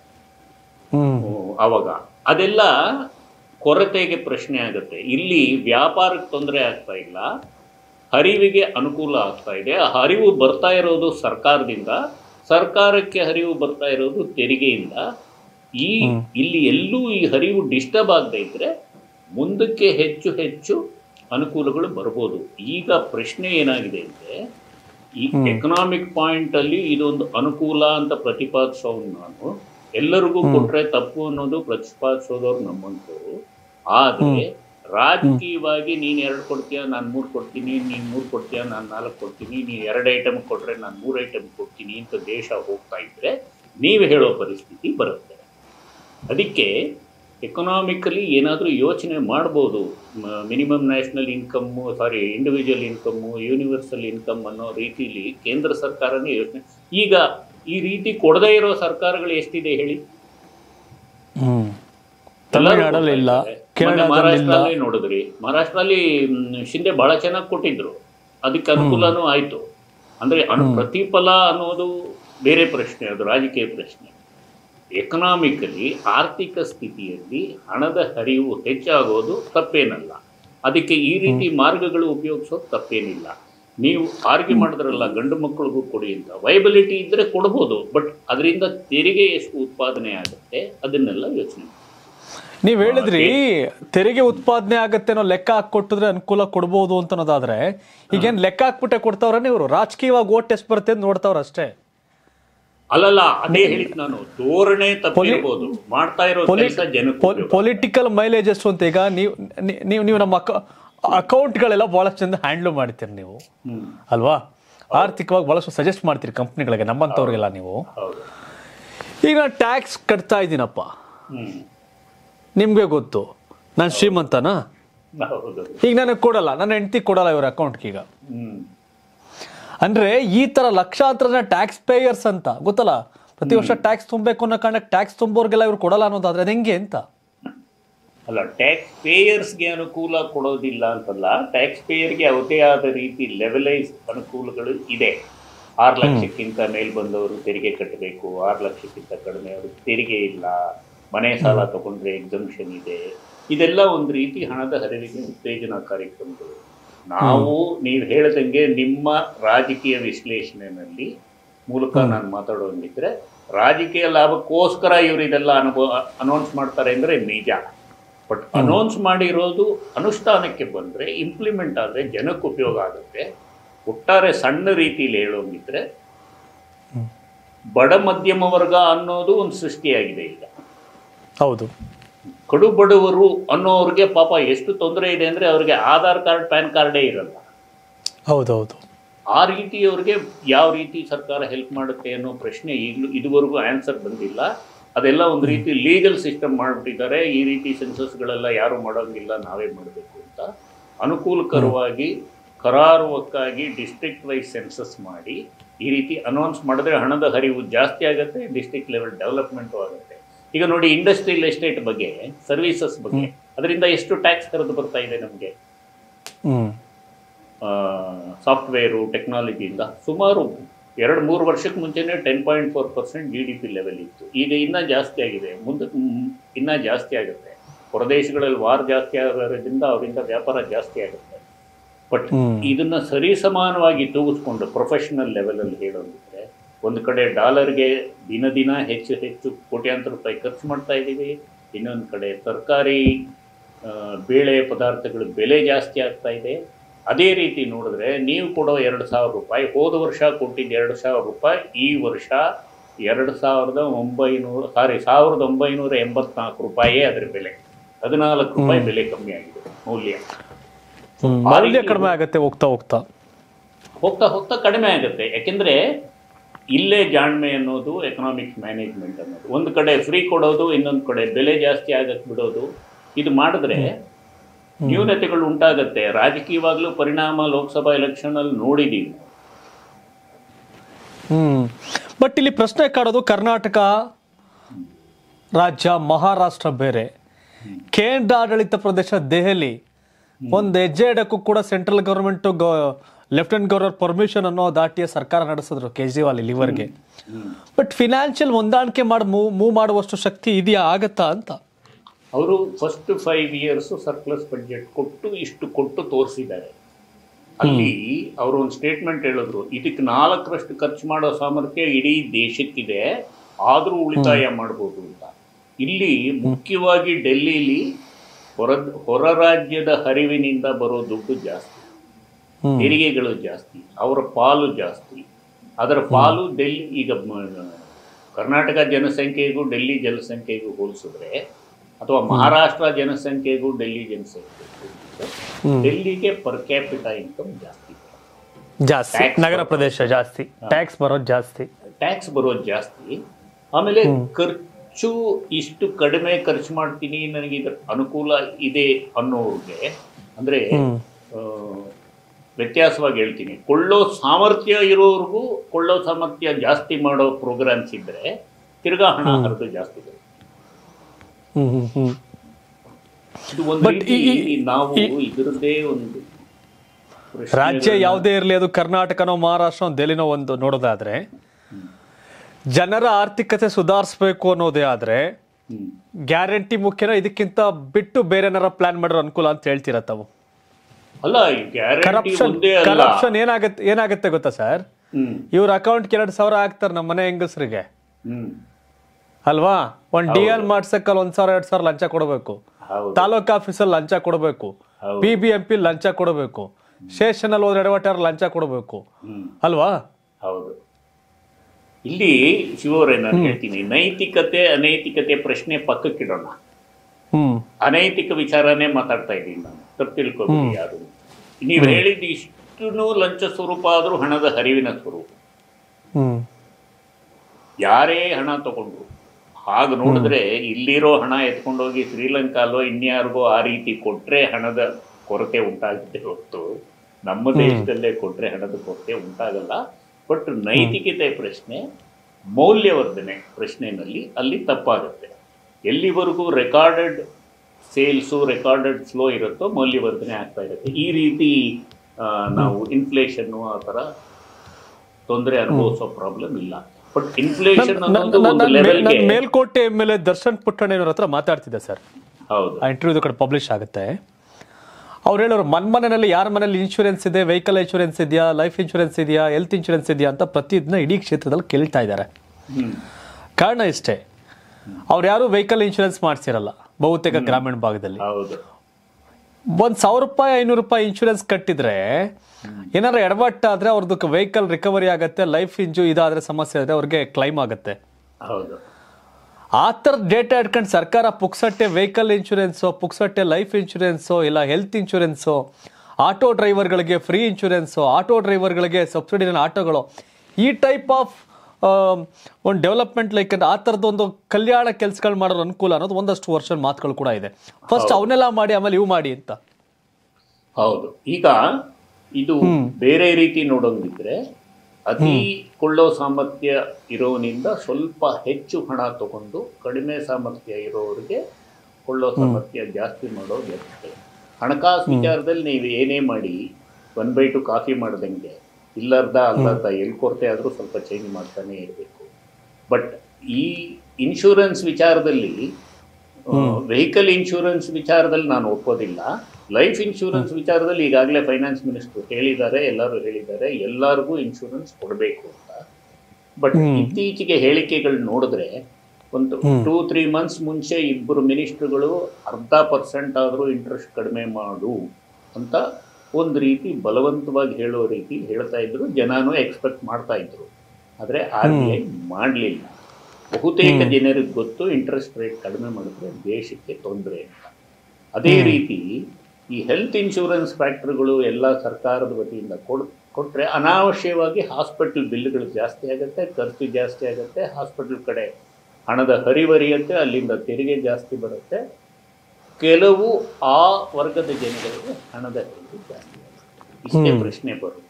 ಹ್ಮ್ ಆವಾಗ ಅದೆಲ್ಲ ಕೊರತೆಗೆ ಪ್ರಶ್ನೆ ಆಗುತ್ತೆ ಇಲ್ಲಿ ವ್ಯಾಪಾರಕ್ಕೆ ತೊಂದರೆ ಆಗ್ತಾ ಇಲ್ಲ ಹರಿವಿಗೆ ಅನುಕೂಲ ಆಗ್ತಾ ಇದೆ ಆ ಹರಿವು ಬರ್ತಾ ಇರೋದು ಸರ್ಕಾರದಿಂದ ಸರ್ಕಾರಕ್ಕೆ ಹರಿವು ಬರ್ತಾ ಇರೋದು ತೆರಿಗೆಯಿಂದ ಈ ಇಲ್ಲಿ ಎಲ್ಲೂ ಈ ಹರಿವು ಡಿಸ್ಟರ್ಬ್ ಆಗದೆ ಇದ್ರೆ ಮುಂದಕ್ಕೆ ಹೆಚ್ಚು ಹೆಚ್ಚು ಅನುಕೂಲಗಳು ಬರ್ಬೋದು ಈಗ ಪ್ರಶ್ನೆ ಏನಾಗಿದೆ ಅಂದರೆ ಈ ಎಕನಾಮಿಕ್ ಪಾಯಿಂಟ್ ಅಲ್ಲಿ ಇದೊಂದು ಅನುಕೂಲ ಅಂತ ಪ್ರತಿಪಾದಿಸೋನು ನಾನು ಎಲ್ಲರಿಗೂ ಕೊಟ್ರೆ ತಪ್ಪು ಅನ್ನೋದು ಪ್ರತಿಪಾದಿಸೋದವ್ರು ನಮ್ಮಂತವ್ರು ಆದ್ರೆ ರಾಜಕೀಯವಾಗಿ ನೀನ್ ಎರಡು ಕೊಡ್ತೀಯ ನಾನು ಮೂರು ಕೊಡ್ತೀನಿ ನೀನ್ ಮೂರು ಕೊಡ್ತೀಯ ನಾನು ನಾಲ್ಕು ಕೊಡ್ತೀನಿ ನೀನ್ ಎರಡು ಐಟಮ್ ಕೊಟ್ರೆ ನಾನು ಮೂರು ಐಟಮ್ ಕೊಡ್ತೀನಿ ಅಂತ ದೇಶ ಹೋಗ್ತಾ ಇದ್ರೆ ನೀವು ಹೇಳೋ ಪರಿಸ್ಥಿತಿ ಬರುತ್ತೆ ಅದಕ್ಕೆ ಎಕನಾಮಿಕಲಿ ಏನಾದರೂ ಯೋಚನೆ ಮಾಡ್ಬೋದು minimum national income sorry individual income universal income ಅನ್ನೋ ರೀತಿಲಿ ಕೇಂದ್ರ ಸರ್ಕಾರನೇ ಯೋಚನೆ ಈಗ ಈ ರೀತಿ ಕೊಡದೇ ಇರೋ ಸರ್ಕಾರಗಳು ಎಷ್ಟಿದೆ ಹೇಳಿ ಹ್ಮ್ ಎಲ್ಲರೂ ತಮಿಳ್ನಾಡಲ್ಲಿ ಇಲ್ಲ ಕೊಡ್ತಾ ಇದ್ದಾರೆ. ಮೊನ್ನೆ ಕೇರಳದಲ್ಲಿ ಇಲ್ಲ ಮಹಾರಾಷ್ಟ್ರಲ್ಲಿ ನೋಡಿದ್ರಿ ಮಹಾರಾಷ್ಟ್ರಲ್ಲಿ ಮ್, ಶಿಂದೆ ಬಹಳ ಚೆನ್ನಾಗಿ ಕೊಟ್ಟಿದ್ರು ಅದಕ್ಕೆ ಅನುಕೂಲನೂ ಆಯ್ತು ಅಂದ್ರೆ ಅನು ಪ್ರತಿಫಲ ಅನ್ನೋದು ಬೇರೆ ಪ್ರಶ್ನೆ ಅದು ರಾಜಕೀಯ ಪ್ರಶ್ನೆ ಎಕನಾಮಿಕಲಿ ಆರ್ಥಿಕ ಸ್ಥಿತಿಯಲ್ಲಿ ಹಣದ ಹರಿವು ಹೆಚ್ಚಾಗೋದು ತಪ್ಪೇನಲ್ಲ ಅದಕ್ಕೆ ಈ ರೀತಿ ಮಾರ್ಗಗಳು ಉಪಯೋಗಿಸೋದು ತಪ್ಪೇನಿಲ್ಲ ನೀವು ಆರ್ಗ್ಯೂ ಮಾಡಿದ್ರಲ್ಲ ಗಂಡು ಮಕ್ಕಳಿಗೂ ಕೊಡಿ ಅಂತ ವೈಬಿಲಿಟಿ ಇದ್ರೆ ಕೊಡ್ಬೋದು ಬಟ್ ಅದರಿಂದ ತೆರಿಗೆ ಎಷ್ಟು ಉತ್ಪಾದನೆ ಆಗುತ್ತೆ ಅದನ್ನೆಲ್ಲ ಯೋಚನೆ ಮಾಡಿ. ನೀವ್ ಹೇಳಿದ್ರಿ ತೆರಿಗೆ ಉತ್ಪಾದನೆ ಆಗತ್ತೆ ಅನ್ನೋ ಲೆಕ್ಕ ಹಾಕೊಟ್ಟಿದ್ರೆ ಅನುಕೂಲ ಕೊಡ್ಬೋದು ಅಂತ ಅನ್ನೋದಾದ್ರೆ ಈಗೇನ್ ಲೆಕ್ಕ ಹಾಕ್ಬಿಟ್ಟೆ ಕೊಡ್ತಾವ್ರ ಇವರು ರಾಜಕೀಯವಾಗಿ ಓಟ್ ಎಷ್ಟು ಬರುತ್ತೆ ಅಂತ ನೋಡ್ತಾವ್ರ ಅಷ್ಟೇ ಅಲ್ಲಲ್ಲ ಅದೇ ಹೇಳಿದ್ ನಾನು ಧೋರಣೆ ತಪ್ಪಿರ್ಬೋದು ಮಾಡ್ತಾ ಇರೋ ಕೆಲಸ ಜನಕ್ಕೆ ಉಪಯೋಗ. ಪೊಲಿಟಿಕಲ್ ಮೈಲೇಜ್ ಎಷ್ಟು ಅಂತ ಈಗ ನೀವು ನೀವು ನೀವು ನಮ್ಮ ಅಕೌಂಟ್ಗಳೆಲ್ಲ ಬಹಳಷ್ಟು ಚಂದ ಹ್ಯಾಂಡ್ಲ್ ಮಾಡ್ತೀರಿ ನೀವು ಹ್ಮ್ ಅಲ್ವಾ ಆರ್ಥಿಕವಾಗಿ ಬಹಳಷ್ಟು ಸಜೆಸ್ಟ್ ಮಾಡ್ತೀರಿ ಕಂಪ್ನಿಗಳಿಗೆ ನಮ್ಮಂಥವ್ರಿಗೆಲ್ಲ ನೀವು ಹೌದು ಈಗ ನಾನು ಟ್ಯಾಕ್ಸ್ ಕಟ್ತಾ ಇದ್ದೀನಪ್ಪ ಹ್ಮ್ ನಿಮ್ಗೆ ಗೊತ್ತು ನಾನು ಶ್ರೀಮಂತನಾ ಹೌದು ಈಗ ನನಗೆ ಕೊಡಲ್ಲ ನನ್ನ ಹೆಂಡತಿ ಕೊಡಲ್ಲ ಇವ್ರ ಅಕೌಂಟ್ಗೆ ಈಗ ಹ್ಮ್ ಅಂದ್ರೆ ಈ ತರ ಲಕ್ಷಾಂತರ ಜನ ಟ್ಯಾಕ್ಸ್ ಪೇಯರ್ಸ್ ಅಂತ ಗೊತ್ತಲ್ಲ ಪ್ರತಿ ವರ್ಷ ಟ್ಯಾಕ್ಸ್ ತುಂಬಬೇಕು ಅನ್ನೋ ಕಾರಣಕ್ಕೆ ಟ್ಯಾಕ್ಸ್ ತುಂಬೋರ್ಗೆಲ್ಲ ಇವ್ರು ಕೊಡಲ್ಲ ಅನ್ನೋದಾದ್ರೆ ಅದು ಹೆಂಗೆ ಅಂತ ಅಲ್ಲ ಟ್ಯಾಕ್ಸ್ ಪೇಯರ್ಸ್ಗೆ ಅನುಕೂಲ ಕೊಡೋದಿಲ್ಲ ಅಂತಲ್ಲ ಟ್ಯಾಕ್ಸ್ ಪೇಯರ್ಗೆ ಯಾವುದೇ ಆದ ರೀತಿ ಲೆವೆಲೈಸ್ ಅನುಕೂಲಗಳು ಇದೆ ಆರು ಲಕ್ಷಕ್ಕಿಂತ ಮೇಲ್ ಬಂದವರು ತೆರಿಗೆ ಕಟ್ಟಬೇಕು ಆರು ಲಕ್ಷಕ್ಕಿಂತ ಕಡಿಮೆ ಅವರು ತೆರಿಗೆ ಇಲ್ಲ ಮನೆ ಸಾಲ ತಗೊಂಡ್ರೆ ಎಕ್ಸಂಪ್ಷನ್ ಇದೆ ಇದೆಲ್ಲ ಒಂದು ರೀತಿ ಹಣದ ಹರಿವಿಗೆ ಉತ್ತೇಜನ ಕಾರ್ಯಕ್ರಮಗಳು ನಾವು ನೀವು ಹೇಳ್ದಂಗೆ ನಿಮ್ಮ ರಾಜಕೀಯ ವಿಶ್ಲೇಷಣೆಯಲ್ಲಿ ಮೂಲಕ ನಾನು ಮಾತಾಡೋಂಗಿದ್ರೆ ರಾಜಕೀಯ ಲಾಭಕ್ಕೋಸ್ಕರ ಇವರು ಇದೆಲ್ಲ ಅನುಭವ ಅನೌನ್ಸ್ ಮಾಡ್ತಾರೆ ಅಂದರೆ ನಿಜ ಬಟ್ ಅನೌನ್ಸ್ ಮಾಡಿರೋದು ಅನುಷ್ಠಾನಕ್ಕೆ ಬಂದರೆ ಇಂಪ್ಲಿಮೆಂಟ್ ಆದರೆ ಜನಕ್ಕೆ ಉಪಯೋಗ ಆಗುತ್ತೆ ಒಟ್ಟಾರೆ ಸಣ್ಣ ರೀತಿಯಲ್ಲಿ ಹೇಳೋಂಗಿದ್ರೆ ಬಡ ಮಧ್ಯಮ ವರ್ಗ ಅನ್ನೋದು ಒಂದು ಸೃಷ್ಟಿಯಾಗಿದೆ ಈಗ ಹೌದು ಕಡು ಬಡವರು ಅನ್ನೋರಿಗೆ ಪಾಪ ಎಷ್ಟು ತೊಂದರೆ ಇದೆ ಅಂದರೆ ಅವ್ರಿಗೆ ಆಧಾರ್ ಕಾರ್ಡ್ ಪ್ಯಾನ್ ಕಾರ್ಡೇ ಇರಲ್ಲ ಹೌದು ಹೌದು ಆ ರೀತಿಯವ್ರಿಗೆ ಯಾವ ರೀತಿ ಸರ್ಕಾರ ಹೆಲ್ಪ್ ಮಾಡುತ್ತೆ ಅನ್ನೋ ಪ್ರಶ್ನೆ ಈಗಲೂ ಇದುವರೆಗೂ ಆನ್ಸರ್ ಬಂದಿಲ್ಲ ಅದೆಲ್ಲ ಒಂದು ರೀತಿ ಲೀಗಲ್ ಸಿಸ್ಟಮ್ ಮಾಡಿಬಿಟ್ಟಿದ್ದಾರೆ ಈ ರೀತಿ ಸೆನ್ಸಸ್ಗಳೆಲ್ಲ ಯಾರು ಮಾಡೋಂಗಿಲ್ಲ ನಾವೇ ಮಾಡಬೇಕು ಅಂತ ಅನುಕೂಲಕರವಾಗಿ ಕರಾರುವಕ್ಕಾಗಿ ಡಿಸ್ಟ್ರಿಕ್ಟ್ ವೈಸ್ ಸೆನ್ಸಸ್ ಮಾಡಿ ಈ ರೀತಿ ಅನೌನ್ಸ್ ಮಾಡಿದ್ರೆ ಹಣದ ಹರಿವು ಜಾಸ್ತಿ ಆಗುತ್ತೆ ಡಿಸ್ಟ್ರಿಕ್ಟ್ ಲೆವೆಲ್ ಡೆವಲಪ್ಮೆಂಟು ಆಗುತ್ತೆ ಈಗ ನೋಡಿ ಇಂಡಸ್ಟ್ರಿಯಲ್ ಎಸ್ಟೇಟ್ ಬಗ್ಗೆ ಸರ್ವಿಸಸ್ ಬಗ್ಗೆ ಅದರಿಂದ ಎಷ್ಟು ಟ್ಯಾಕ್ಸ್ ಕರೆದು ಬರ್ತಾ ಇದೆ ನಮಗೆ ಹ್ಮ್ ಸಾಫ್ಟ್ವೇರು ಟೆಕ್ನಾಲಜಿಯಿಂದ ಸುಮಾರು ಎರಡು ಮೂರು ವರ್ಷಕ್ಕೆ ಮುಂಚೆನೇ ten point four percent G D P level ಇತ್ತು ಈಗ ಇನ್ನೂ ಜಾಸ್ತಿ ಆಗಿದೆ ಮುಂದೆ ಇನ್ನೂ ಜಾಸ್ತಿ ಆಗುತ್ತೆ ಹೊರದೇಶಗಳಲ್ಲಿ ವಾರ್ ಜಾಸ್ತಿ ಆಗೋದ್ರಿಂದ ಅವರಿಂದ ವ್ಯಾಪಾರ ಜಾಸ್ತಿ ಆಗುತ್ತೆ ಬಟ್ ಹ್ಮ್. ಇದನ್ನ ಸರಿಸಮಾನವಾಗಿ ತೂಗಿಸ್ಕೊಂಡು ಪ್ರೊಫೆಷನಲ್ ಲೆವೆಲಲ್ಲಿ ಹೇಳೋದಿದ್ರೆ ಒಂದು ಕಡೆ ಡಾಲರ್ಗೆ ದಿನ ದಿನ ಹೆಚ್ಚು ಹೆಚ್ಚು ಕೋಟ್ಯಾಂತರ ರೂಪಾಯಿ ಖರ್ಚು ಮಾಡ್ತಾ ಇದ್ದೀವಿ ಇನ್ನೊಂದು ಕಡೆ ತರಕಾರಿ ಆ, ಬೇಳೆ ಪದಾರ್ಥಗಳ ಬೆಲೆ ಜಾಸ್ತಿ ಆಗ್ತಾ ಇದೆ ಅದೇ ರೀತಿ ನೋಡಿದ್ರೆ ನೀವು ಕೊಡೋ ಎರಡು ಸಾವಿರ ರೂಪಾಯಿ ಹೋದ ವರ್ಷ ಕೊಟ್ಟಿದ್ದ ಎರಡು ಸಾವಿರ ರೂಪಾಯಿ ಈ ವರ್ಷ ಎರಡು ಸಾವಿರದ ಒಂಬೈನೂರು ಸಾರಿ ಸಾವಿರದ ಒಂಬೈನೂರ ಎಂಬತ್ನಾಲ್ಕು ರೂಪಾಯೇ ಅದರ ಬೆಲೆ ಹದಿನಾಲ್ಕು ರೂಪಾಯಿ ಬೆಲೆ ಕಮ್ಮಿ ಆಗಿದೆ ಮೌಲ್ಯ ಹ್ಮ್. ಆ ಮೌಲ್ಯ ರೀತಿ- ಕಡಿಮೆ ಆಗತ್ತೆ ಹೋಗ್ತಾ ಹೋಗ್ತಾ ಹೋಗ್ತಾ ಹೋಗ್ತಾ ಕಡಿಮೆ ಆಗುತ್ತೆ ಯಾಕೆಂದ್ರೆ ಇಲ್ಲೇ ಜಾಣ್ಮೆ ಅನ್ನೋದು ಎಕನಾಮಿಕ್ಸ್ ಮ್ಯಾನೇಜ್ಮೆಂಟ್ ಅನ್ನೋದು ಒಂದು ಕಡೆ ಫ್ರೀ ಕೊಡೋದು ಇನ್ನೊಂದು ಕಡೆ ಬೆಲೆ ಜಾಸ್ತಿ ಆಗಕ್ಕೆ ಬಿಡೋದು ಇದು ಮಾಡಿದ್ರೆ ನ್ಯೂನತೆಗಳು ಉಂಟಾಗತ್ತೆ ರಾಜಕೀಯವಾಗ್ಲೂ ಪರಿಣಾಮ ಲೋಕಸಭಾ ಎಲೆಕ್ಷನ್ ಅಲ್ಲಿ ನೋಡಿದೀವಿ ಹ್ಮ್ ಬಟ್ ಇಲ್ಲಿ ಪ್ರಶ್ನೆ ಕಾಡೋದು ಕರ್ನಾಟಕ ರಾಜ್ಯ ಮಹಾರಾಷ್ಟ್ರ ಬೇರೆ ಕೇಂದ್ರ ಆಡಳಿತ ಪ್ರದೇಶ ದೆಹಲಿ ಒಂದು ಹೆಜ್ಜೆ ಇಡಕ್ಕೂ ಕೂಡ central government lieutenant governor permission ಅನ್ನೋ ದಾಟಿಯ ಸರ್ಕಾರ ನಡೆಸಿದ್ರು ಕೇಜ್ರಿವಾಲ್ ಇಲ್ಲಿವರೆಗೆ ಬಟ್ ಫಿನಾನ್ಷಿಯಲ್ ಹೊಂದಾಣಿಕೆ ಮಾಡಿ ಮೂವ್ ಮೂವ್ ಮಾಡುವಷ್ಟು ಶಕ್ತಿ ಇದೆಯಾ ಆಗತ್ತಾ ಅಂತ ಅವರು first five years surplus budget ಕೊಟ್ಟು ಇಷ್ಟು ಕೊಟ್ಟು ತೋರಿಸಿದ್ದಾರೆ ಅಲ್ಲಿ ಅವರು ಒಂದು ಸ್ಟೇಟ್ಮೆಂಟ್ ಹೇಳಿದ್ರು ಇದಕ್ಕೆ ನಾಲ್ಕರಷ್ಟು ಖರ್ಚು ಮಾಡೋ ಸಾಮರ್ಥ್ಯ ಇಡೀ ದೇಶಕ್ಕಿದೆ ಆದರೂ ಉಳಿತಾಯ ಮಾಡ್ಬೋದು ಅಂತ ಇಲ್ಲಿ ಮುಖ್ಯವಾಗಿ ಡೆಲ್ಲಿಲಿ ಹೊರ ಹೊರ ರಾಜ್ಯದ ಹರಿವಿನಿಂದ ಬರೋ ದುಡ್ಡು ಜಾಸ್ತಿ ಹ್ಮ್. ತೆರಿಗೆಗಳು ಜಾಸ್ತಿ ಅವರ ಪಾಲು ಜಾಸ್ತಿ ಅದರ ಪಾಲು ಡೆಲ್ಲಿ ಈಗ ಮ- ಕರ್ನಾಟಕ ಜನಸಂಖ್ಯೆಗೂ ಡೆಲ್ಲಿ ಜನಸಂಖ್ಯೆಗೂ ಹೋಲಿಸಿದ್ರೆ ಅಥವಾ ಮಹಾರಾಷ್ಟ್ರ ಜನಸಂಖ್ಯೆಗೂ ಡೆಲ್ಲಿ ಜನಸಂಖ್ಯೆಗೂ ಹೋಲಿಸಿದ್ರೆ ಹ್ಮ್. ಡೆಲ್ಲಿಗೆ ಪರ್ ಕ್ಯಾಪಿಟಲ್ ಇನ್ಕಮ್ ಜಾಸ್ತಿ ಜಾಸ್ತಿ Tax ನಗರ ಪ್ರದೇಶ ಜಾಸ್ತಿ ಟ್ಯಾಕ್ಸ್ ಬರೋದು ಜಾಸ್ತಿ ಟ್ಯಾಕ್ಸ್ ಬರೋದು ಜಾಸ್ತಿ ಆಮೇಲೆ ಖರ್ಚು ಇಷ್ಟು ಕಡಿಮೆ ಖರ್ಚು ಮಾಡ್ತೀನಿ ನನಗೆ ಇದರ ಅನುಕೂಲ ಇದೆ ಅನ್ನೋರಿಗೆ ಅಂದರೆ ಹ್ಮ್. ಆ, ವ್ಯತ್ಯಾಸವಾಗಿ ಹೇಳ್ತೀನಿ ಕೊಳ್ಳೋ ಸಾಮರ್ಥ್ಯ ಇರೋರ್ಗೂ ಕೊಳ್ಳೋ ಸಾಮರ್ಥ್ಯ ಜಾಸ್ತಿ ಮಾಡೋ ಪ್ರೋಗ್ರಾಮ್ಸ್ ಇದ್ದರೆ ತಿರ್ಗಾ ಹಣ ಹರಿದು ಜಾಸ್ತಿ ಬರುತ್ತೆ ಹ್ಮ್ ಹ್ಮ್ ಹ್ಮ್ ಇದು ಒಂದು But ರೀತಿ ಈ- ಈ- ನಾವು ಈ- ಇದರದ್ದೇ ಒಂದು ರಾಜ್ಯ ಪ್ರಶ್ನೆಗಳನ್ನ- ಯಾವುದೇ ಇರಲಿ ಅದು ಕರ್ನಾಟಕನೋ ಮಹಾರಾಷ್ಟ್ರ ದೆಹಲಿನೋ ಒಂದು ನೋಡೋದಾದ್ರೆ ಜನರ ಆರ್ಥಿಕತೆ ಸುಧಾರಿಸ್ಬೇಕು ಅನ್ನೋದೇ ಆದ್ರೆ ಹ್ಮ್. ಗ್ಯಾರಂಟಿ ಮುಖ್ಯನ ಇದಕ್ಕಿಂತ ಬಿಟ್ಟು ಬೇರೆ ಏನಾರ ಪ್ಲಾನ್ ಮಾಡಿರೋ ಅನುಕೂಲ ಅಂತ ಹೇಳ್ತೀರಾ ತಾವು ಅಲ್ಲ ಈ ಗ್ಯಾರಂಟಿ ಕರಪ್ಷನ್ ಒಂದೇ ಅಲ್ಲ ಕರಪ್ಷನ್ ಏನಾಗತ್ತೆ ಏನಾಗುತ್ತೆ ಗೊತ್ತಾ ಸರ್ ಹ್ಮ್ ಇವ್ರ ಅಕೌಂಟ್ಗೆ ಎರಡು ಸಾವಿರ ಹಾಕ್ತಾರೆ ನಮ್ಮ ಮನೆ ಹೆಂಗಸರಿಗೆ ಹ್ಮ್ ಅಲ್ವಾ ಒಂದ್ ಡಿ ಎಲ್ ಮಾಡ್ಸಕ್ಕಲ್ಲಿ ಒಂದ್ ಸಾವಿರ ಎರಡ್ ಸಾವಿರ ಲಂಚ ಕೊಡಬೇಕು ಹೌದು ತಾಲೂಕ್ ಆಫೀಸಲ್ಲಿ ಲಂಚ ಕೊಡಬೇಕು ಹೌದು. ಪಿ ಬಿ ಎಂ ಪಿ ಲಂಚ ಕೊಡಬೇಕು ಸ್ಟೇಷನ್ ಅಲ್ಲಿ ಹೋದ್ರೆ ಎಡವಟ್ಟಾರ ಲಂಚ ಕೊಡಬೇಕು ಹ್ಮ್ ಅಲ್ವಾ ಹೌದು ಇಲ್ಲಿ ಶಿವರೇ ನಾನು ಹೇಳ್ತೀನಿ ನೈತಿಕತೆ ಅನೈತಿಕತೆ ಪ್ರಶ್ನೆ ಪಕ್ಕಕ್ಕಿಡೋಣ ಹ್ಮ್ ಅನೈತಿಕ ವಿಚಾರನೇ ಮಾತಾಡ್ತಾ ಇದ್ದೀನಿ ನಾನು ತಪ್ಪು ತಿಳ್ಕೊಬೇಡಿ ಯಾರು ನೀವು ಹೇಳಿದ ಇಷ್ಟು ಲಂಚ ಸ್ವರೂಪ ಆದರೂ ಹಣದ ಹರಿವಿನ ಸ್ವರೂಪ ಹ್ಮ್ ಯಾರೇ ಹಣ ತಗೊಂಡ್ರು ಹಾಗೆ ನೋಡಿದ್ರೆ ಇಲ್ಲಿರೋ ಹಣ ಎತ್ಕೊಂಡೋಗಿ ಶ್ರೀಲಂಕಾಲೋ ಇನ್ಯಾರಿಗೋ ಆ ರೀತಿ ಕೊಟ್ರೆ ಹಣದ ಕೊರತೆ ಉಂಟಾಗುತ್ತೆ ಹೊರತು ನಮ್ಮ ದೇಶದಲ್ಲೇ ಕೊಟ್ರೆ ಹಣದ ಕೊರತೆ ಉಂಟಾಗಲ್ಲ ಬಟ್ ನೈತಿಕತೆ ಪ್ರಶ್ನೆ ಮೌಲ್ಯವರ್ಧನೆ ಪ್ರಶ್ನೆಯಲ್ಲಿ ಅಲ್ಲಿ ತಪ್ಪಾಗುತ್ತೆ ಎಲ್ಲಿವರೆಗೂ ರೆಕಾರ್ಡೆಡ್ ಸೇಲ್ಸು ರೆಕಾರ್ಡೆಡ್ ಫ್ಲೋ ಇರುತ್ತೋ ಮೌಲ್ಯವರ್ಧನೆ ಆಗ್ತಾ ಇರುತ್ತೆ ಈ ರೀತಿ ಆ, ನಾವು ಇನ್ಫ್ಲೇಷನ್ನು ಆ ಥರ ತೊಂದರೆ ಅನುಭವಿಸೋ ಪ್ರಾಬ್ಲಮ್ ಇಲ್ಲ ಬಟ್ ಇನ್ಫ್ಲೇಷನ್ ಅನ್ನೋದು ಒಂದು ಲೆವೆಲ್ಗೆ Melkote M L A Darshan ಪುಟ್ಟಣ್ಣನವ್ರ ಹತ್ರ ಮಾತಾಡ್ತಿದ್ದೆ ಸರ್ ಹೌದು ಆ ಇಂಟರ್ವ್ಯೂ ಕಡೆ ಪಬ್ಲಿಷ್ ಆಗುತ್ತೆ ಅವ್ರು ಹೇಳೋರು ಮನ್ ಮನೆಯಲ್ಲಿ ಯಾರ ಮನೇಲಿ ಇನ್ಶೂರೆನ್ಸ್ ಇದೆ ವೆಹಿಕಲ್ ಇನ್ಶೂರೆನ್ಸ್ ಇದೆಯಾ ಲೈಫ್ ಇನ್ಶೂರೆನ್ಸ್ ಇದೆಯಾ ಹೆಲ್ತ್ ಇನ್ಶೂರೆನ್ಸ್ ಇದೆಯಾ ಅಂತ ಪ್ರತಿದಿನ ಇಡೀ ಕ್ಷೇತ್ರದಲ್ಲಿ ಕೇಳ್ತಾ ಇದ್ದಾರೆ ಹ್ಮ್ ಕಾರಣ ಇಷ್ಟೇ ಅವ್ರು ಯಾರು ವೆಹಿಕಲ್ ಇನ್ಶೂರೆನ್ಸ್ ಮಾಡಿಸಿರಲ್ಲ ಬಹುತೇಕ ಗ್ರಾಮೀಣ ಭಾಗದಲ್ಲಿ ಹೌದು ಒಂದು ಸಾವಿರ ರೂಪಾಯಿ ಐನೂರು ರೂಪಾಯಿ ಇನ್ಶೂರೆನ್ಸ್ ಕಟ್ಟಿದ್ರೆ ಏನಾದ್ರು ಎಡವಟ್ಟಾದ್ರೆ ಅವ್ರದ್ದು ವೆಹಿಕಲ್ ರಿಕವರಿ ಆಗುತ್ತೆ ಲೈಫ್ ಇಂಜು ಇದಾದ್ರೆ ಸಮಸ್ಯೆ ಆದ್ರೆ ಅವ್ರಿಗೆ ಕ್ಲೈಮ್ ಆಗುತ್ತೆ ಹೌದು ಆ ಥರದ ಡೇಟಾ ಇಟ್ಕೊಂಡು ಸರ್ಕಾರ ಪುಕ್ಸಟ್ಟೆ ವೆಹಿಕಲ್ ಇನ್ಶೂರೆನ್ಸು ಪುಕ್ಸಟ್ಟೆ ಲೈಫ್ ಇನ್ಶೂರೆನ್ಸು ಇಲ್ಲ ಹೆಲ್ತ್ ಇನ್ಶೂರೆನ್ಸು ಆಟೋ ಡ್ರೈವರ್ಗಳಿಗೆ ಫ್ರೀ ಇನ್ಶೂರೆನ್ಸು ಆಟೋ ಡ್ರೈವರ್ಗಳಿಗೆ ಸಬ್ಸಿಡಿನ ಆಟೋಗಳು ಈ ಟೈಪ್ ಆಫ್ ಒಂದು ಡೆವಲಪ್ಮೆಂಟ್ ಲೈಕ್ ಆ ಥರದ್ದು ಒಂದು ಕಲ್ಯಾಣ ಕೆಲಸಗಳು ಮಾಡೋರು ಅನುಕೂಲ ಅನ್ನೋದು ಒಂದಷ್ಟು ವರ್ಷದ ಮಾತುಗಳು ಕೂಡ ಇದೆ ಫಸ್ಟ್ ಅವನ್ನೆಲ್ಲ ಮಾಡಿ ಆಮೇಲೆ ಇವು ಮಾಡಿ ಅಂತ ಹೌದು ಈಗ ಇದು ಬೇರೆ ರೀತಿ ನೋಡೋದಿದ್ರೆ ಅತಿ ಕೊಳ್ಳೋ ಸಾಮರ್ಥ್ಯ ಇರೋನಿಂದ ಸ್ವಲ್ಪ ಹೆಚ್ಚು ಹಣ ತಗೊಂಡು ಕಡಿಮೆ ಸಾಮರ್ಥ್ಯ ಇರೋರಿಗೆ ಕೊಳ್ಳೋ ಸಾಮರ್ಥ್ಯ ಜಾಸ್ತಿ ಮಾಡೋ ವ್ಯವಸ್ಥೆ ಹಣಕಾಸು ವಿಚಾರದಲ್ಲಿ ನೀವು ಏನೇ ಮಾಡಿ ಒನ್ ಬೈ ಟು ಕಾಫಿ ಮಾಡ್ದಂಗೆ ಇಲ್ಲರ್ಧ ಅಲ್ಲರ್ಧ ಎಲ್ಲಿ ಕೊರತೆ ಆದರೂ ಸ್ವಲ್ಪ ಚೇಂಜ್ ಮಾಡ್ತಾನೆ ಇರಬೇಕು ಬಟ್ ಈ ಇನ್ಶೂರೆನ್ಸ್ ವಿಚಾರದಲ್ಲಿ ವೆಹಿಕಲ್ ಇನ್ಶೂರೆನ್ಸ್ ವಿಚಾರದಲ್ಲಿ ನಾನು ಒಪ್ಪೋದಿಲ್ಲ ಲೈಫ್ ಇನ್ಶೂರೆನ್ಸ್ ವಿಚಾರದಲ್ಲಿ ಈಗಾಗಲೇ ಫೈನಾನ್ಸ್ ಮಿನಿಸ್ಟರ್ ಹೇಳಿದ್ದಾರೆ ಎಲ್ಲರೂ ಹೇಳಿದ್ದಾರೆ ಎಲ್ಲರಿಗೂ ಇನ್ಶೂರೆನ್ಸ್ ಕೊಡಬೇಕು ಅಂತ ಬಟ್ ಇತ್ತೀಚೆಗೆ ಹೇಳಿಕೆಗಳು ನೋಡಿದ್ರೆ ಒಂದು ಟೂ ತ್ರೀ ಮಂತ್ಸ್ ಮುಂಚೆ ಇಬ್ಬರು ಮಿನಿಸ್ಟ್ರುಗಳು ಅರ್ಧ ಪರ್ಸೆಂಟ್ ಆದರೂ ಇಂಟ್ರೆಸ್ಟ್ ಕಡಿಮೆ ಮಾಡು ಅಂತ ಒಂದು ರೀತಿ ಬಲವಂತವಾಗಿ ಹೇಳೋ ರೀತಿ ಹೇಳ್ತಾ ಇದ್ರು ಜನನೂ ಎಕ್ಸ್ಪೆಕ್ಟ್ ಮಾಡ್ತಾ ಇದ್ರು ಆದರೆ ಆರ್ ಬಿ ಐ ಮಾಡಲಿಲ್ಲ ಬಹುತೇಕ ಜನರಿಗೆ ಗೊತ್ತು ಇಂಟ್ರೆಸ್ಟ್ ರೇಟ್ ಕಡಿಮೆ ಮಾಡಿದ್ರೆ ದೇಶಕ್ಕೆ ತೊಂದರೆ ಅಂತ ಅದೇ ರೀತಿ ಈ ಹೆಲ್ತ್ ಇನ್ಶೂರೆನ್ಸ್ ಫ್ಯಾಕ್ಟ್ರಿಗಳು ಎಲ್ಲ ಸರ್ಕಾರದ ವತಿಯಿಂದ ಕೊಡ್ ಕೊಟ್ಟರೆ ಅನಾವಶ್ಯವಾಗಿ ಹಾಸ್ಪಿಟಲ್ ಬಿಲ್ಗಳು ಜಾಸ್ತಿ ಆಗುತ್ತೆ ಖರ್ಚು ಜಾಸ್ತಿ ಆಗುತ್ತೆ ಹಾಸ್ಪಿಟಲ್ ಕಡೆ ಹಣದ ಹರಿವರಿಯುತ್ತೆ ಅಲ್ಲಿಂದ ತೆರಿಗೆ ಜಾಸ್ತಿ ಬರುತ್ತೆ ಕೆಲವು ಆ ವರ್ಗದ ಜನಗಳಿಗೆ ಹಣದ ಹರಿವು ಜಾಸ್ತಿ ಆಗುತ್ತೆ ಇಷ್ಟೇ ಪ್ರಶ್ನೆ ಬರುತ್ತೆ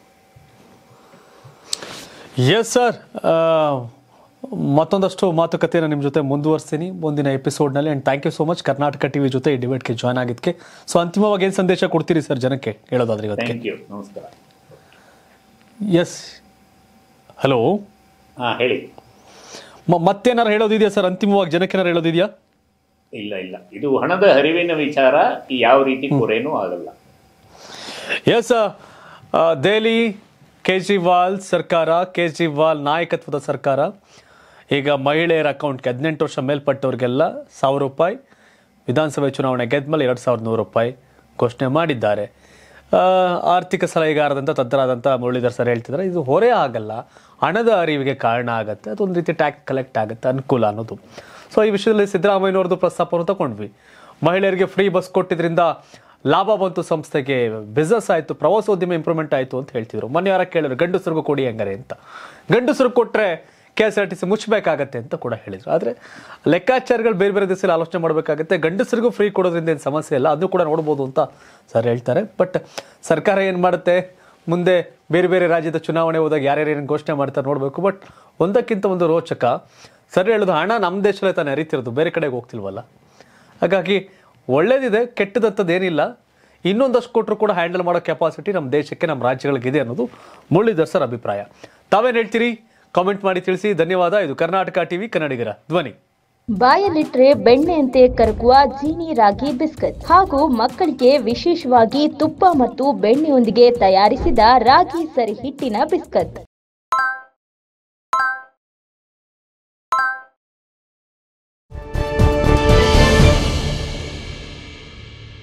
ಎಸ್ ಸರ್ ಮತ್ತೊಂದಷ್ಟು ಮಾತುಕತೆಯನ್ನು ನಿಮ್ಮ ಜೊತೆ ಮುಂದುವರಿಸ್ತೀನಿ ಮುಂದಿನ ಎಪಿಸೋಡ್ನಲ್ಲಿ and thank you so much Karnataka TV ಜೊತೆ ಈ ಡಿಬೇಟ್ಗೆ ಜಾಯ್ನ್ ಆಗಿದ್ದಕ್ಕೆ ಸೊ ಅಂತಿಮವಾಗಿ ಏನು ಸಂದೇಶ ಕೊಡ್ತೀರಿ ಸರ್ ಜನಕ್ಕೆ ಹೇಳೋದಾದ್ರೆ ಇವತ್ತಿಗೆ ಥ್ಯಾಂಕ್ ಯು ನಮಸ್ಕಾರ ಎಸ್ ಹಲೋ ಹಾಂ ಹೇಳಿ ಮತ್ತೇನಾರು ಹೇಳೋದಿದೆಯಾ ಸರ್ ಅಂತಿಮವಾಗಿ ಜನಕ್ಕೆ ಏನಾರು ಹೇಳೋದಿದೆಯಾ ಇಲ್ಲ ಇಲ್ಲ ಇದು ಹಣದ ಹರಿವಿನ ವಿಚಾರ ಯಾವ ರೀತಿ ಕೊರೇನೂ ಆಗಲ್ಲ ಎಸ್ ದೆಹಲಿ ಕೇಜ್ರಿವಾಲ್ ಸರ್ಕಾರ ಕೇಜ್ರಿವಾಲ್ ನಾಯಕತ್ವದ ಸರ್ಕಾರ ಈಗ ಮಹಿಳೆಯರ ಅಕೌಂಟ್ಗೆ ಹದಿನೆಂಟು ವರ್ಷ ಮೇಲ್ಪಟ್ಟವ್ರಿಗೆಲ್ಲ ಸಾವಿರ ರೂಪಾಯಿ ವಿಧಾನಸಭೆ ಚುನಾವಣೆ ಗೆದ್ಮೇಲೆ ಎರಡು ಸಾವಿರದ ನೂರು ರೂಪಾಯಿ ಘೋಷಣೆ ಮಾಡಿದ್ದಾರೆ ಆ, ಆರ್ಥಿಕ ಸಲಹೆಗಾರದಂಥ ತಜ್ಞರಾದಂಥ ಮುರಳೀಧರ್ ಸರ್ ಹೇಳ್ತಿದ್ದಾರೆ ಇದು ಹೊರೆ ಆಗಲ್ಲ ಹಣದ ಅರಿವಿಗೆ ಕಾರಣ ಆಗುತ್ತೆ ಅದೊಂದು ರೀತಿ ಟ್ಯಾಕ್ಸ್ ಕಲೆಕ್ಟ್ ಆಗುತ್ತೆ ಅನುಕೂಲ ಅನ್ನೋದು ಸೊ ಈ ವಿಷಯದಲ್ಲಿ ಸಿದ್ದರಾಮಯ್ಯನವ್ರದ್ದು ಪ್ರಸ್ತಾಪವನ್ನು ತಗೊಂಡ್ವಿ ಮಹಿಳೆಯರಿಗೆ ಫ್ರೀ ಬಸ್ ಕೊಟ್ಟಿದ್ರಿಂದ ಲಾಭ ಬಂತು ಸಂಸ್ಥೆಗೆ ಬಿಸ್ನೆಸ್ ಆಯಿತು ಪ್ರವಾಸೋದ್ಯಮ ಇಂಪ್ರೂವ್ಮೆಂಟ್ ಆಯಿತು ಅಂತ ಹೇಳ್ತಿದ್ರು ಮೊನ್ನೆ ಯಾರ ಕೇಳಿದ್ರು ಗಂಡಸರಿಗೂ ಕೊಡಿ ಹಂಗಾರೆ ಅಂತ ಗಂಡಸರು ಕೊಟ್ಟರೆ K S R T C ಮುಚ್ಚಬೇಕಾಗತ್ತೆ ಅಂತ ಕೂಡ ಹೇಳಿದ್ರು ಆದರೆ ಲೆಕ್ಕಾಚಾರಗಳು ಬೇರೆ ಬೇರೆ ದಿವಸದಲ್ಲಿ ಆಲೋಚನೆ ಮಾಡಬೇಕಾಗುತ್ತೆ ಗಂಡಸರಿಗೂ ಫ್ರೀ ಕೊಡೋದ್ರಿಂದ ಏನು ಸಮಸ್ಯೆ ಇಲ್ಲ ಅದು ಕೂಡ ನೋಡ್ಬೋದು ಅಂತ ಸರ್ ಹೇಳ್ತಾರೆ ಬಟ್ ಸರ್ಕಾರ ಏನು ಮಾಡುತ್ತೆ ಮುಂದೆ ಬೇರೆ ಬೇರೆ ರಾಜ್ಯದ ಚುನಾವಣೆ ಹೋದಾಗ ಯಾರ್ಯಾರು ಏನು ಘೋಷಣೆ ಮಾಡ್ತಾರೆ ನೋಡಬೇಕು ಬಟ್ ಒಂದಕ್ಕಿಂತ ಒಂದು ರೋಚಕ ಸರಿ ಹೇಳೋದು ಹಣ ನಮ್ಮ ದೇಶದಲ್ಲೇ ತಾನೇ ಹರಿತಿರೋದು ಬೇರೆ ಕಡೆಗೆ ಹೋಗ್ತಿಲ್ವಲ್ಲ ಹಾಗಾಗಿ ಒಳ್ಳೇದಿದೆ ಕೆಟ್ಟದಂಥದ್ದು ಏನಿಲ್ಲ ಇನ್ನೊಂದಷ್ಟು ಕೊಟ್ಟರು ಕೂಡ ಹ್ಯಾಂಡಲ್ ಮಾಡೋ ಕೆಪಾಸಿಟಿ ನಮ್ಮ ದೇಶಕ್ಕೆ ನಮ್ಮ ರಾಜ್ಯಗಳಿಗಿದೆ ಅನ್ನೋದು ಮುರಳೀಧರ್ ಸರ್ ಅಭಿಪ್ರಾಯ ತಾವೇನು ಹೇಳ್ತೀರಿ ಕಾಮೆಂಟ್ ಮಾಡಿ ತಿಳಿಸಿ ಧನ್ಯವಾದ ಇದು ಕರ್ನಾಟಕ ಟಿವಿ ಕನ್ನಡಿಗರ ಧ್ವನಿ ಬಾಯಲ್ಲಿಟ್ರೆ ಬೆಣ್ಣೆಯಂತೆ ಕರಗುವ ಜೀನಿ ರಾಗಿ ಬಿಸ್ಕತ್ ಹಾಗೂ ಮಕ್ಕಳಿಗೆ ವಿಶೇಷವಾಗಿ ತುಪ್ಪ ಮತ್ತು ಬೆಣ್ಣೆಯೊಂದಿಗೆ ತಯಾರಿಸಿದ ರಾಗಿ ಸರಿ ಹಿಟ್ಟಿನ ಬಿಸ್ಕತ್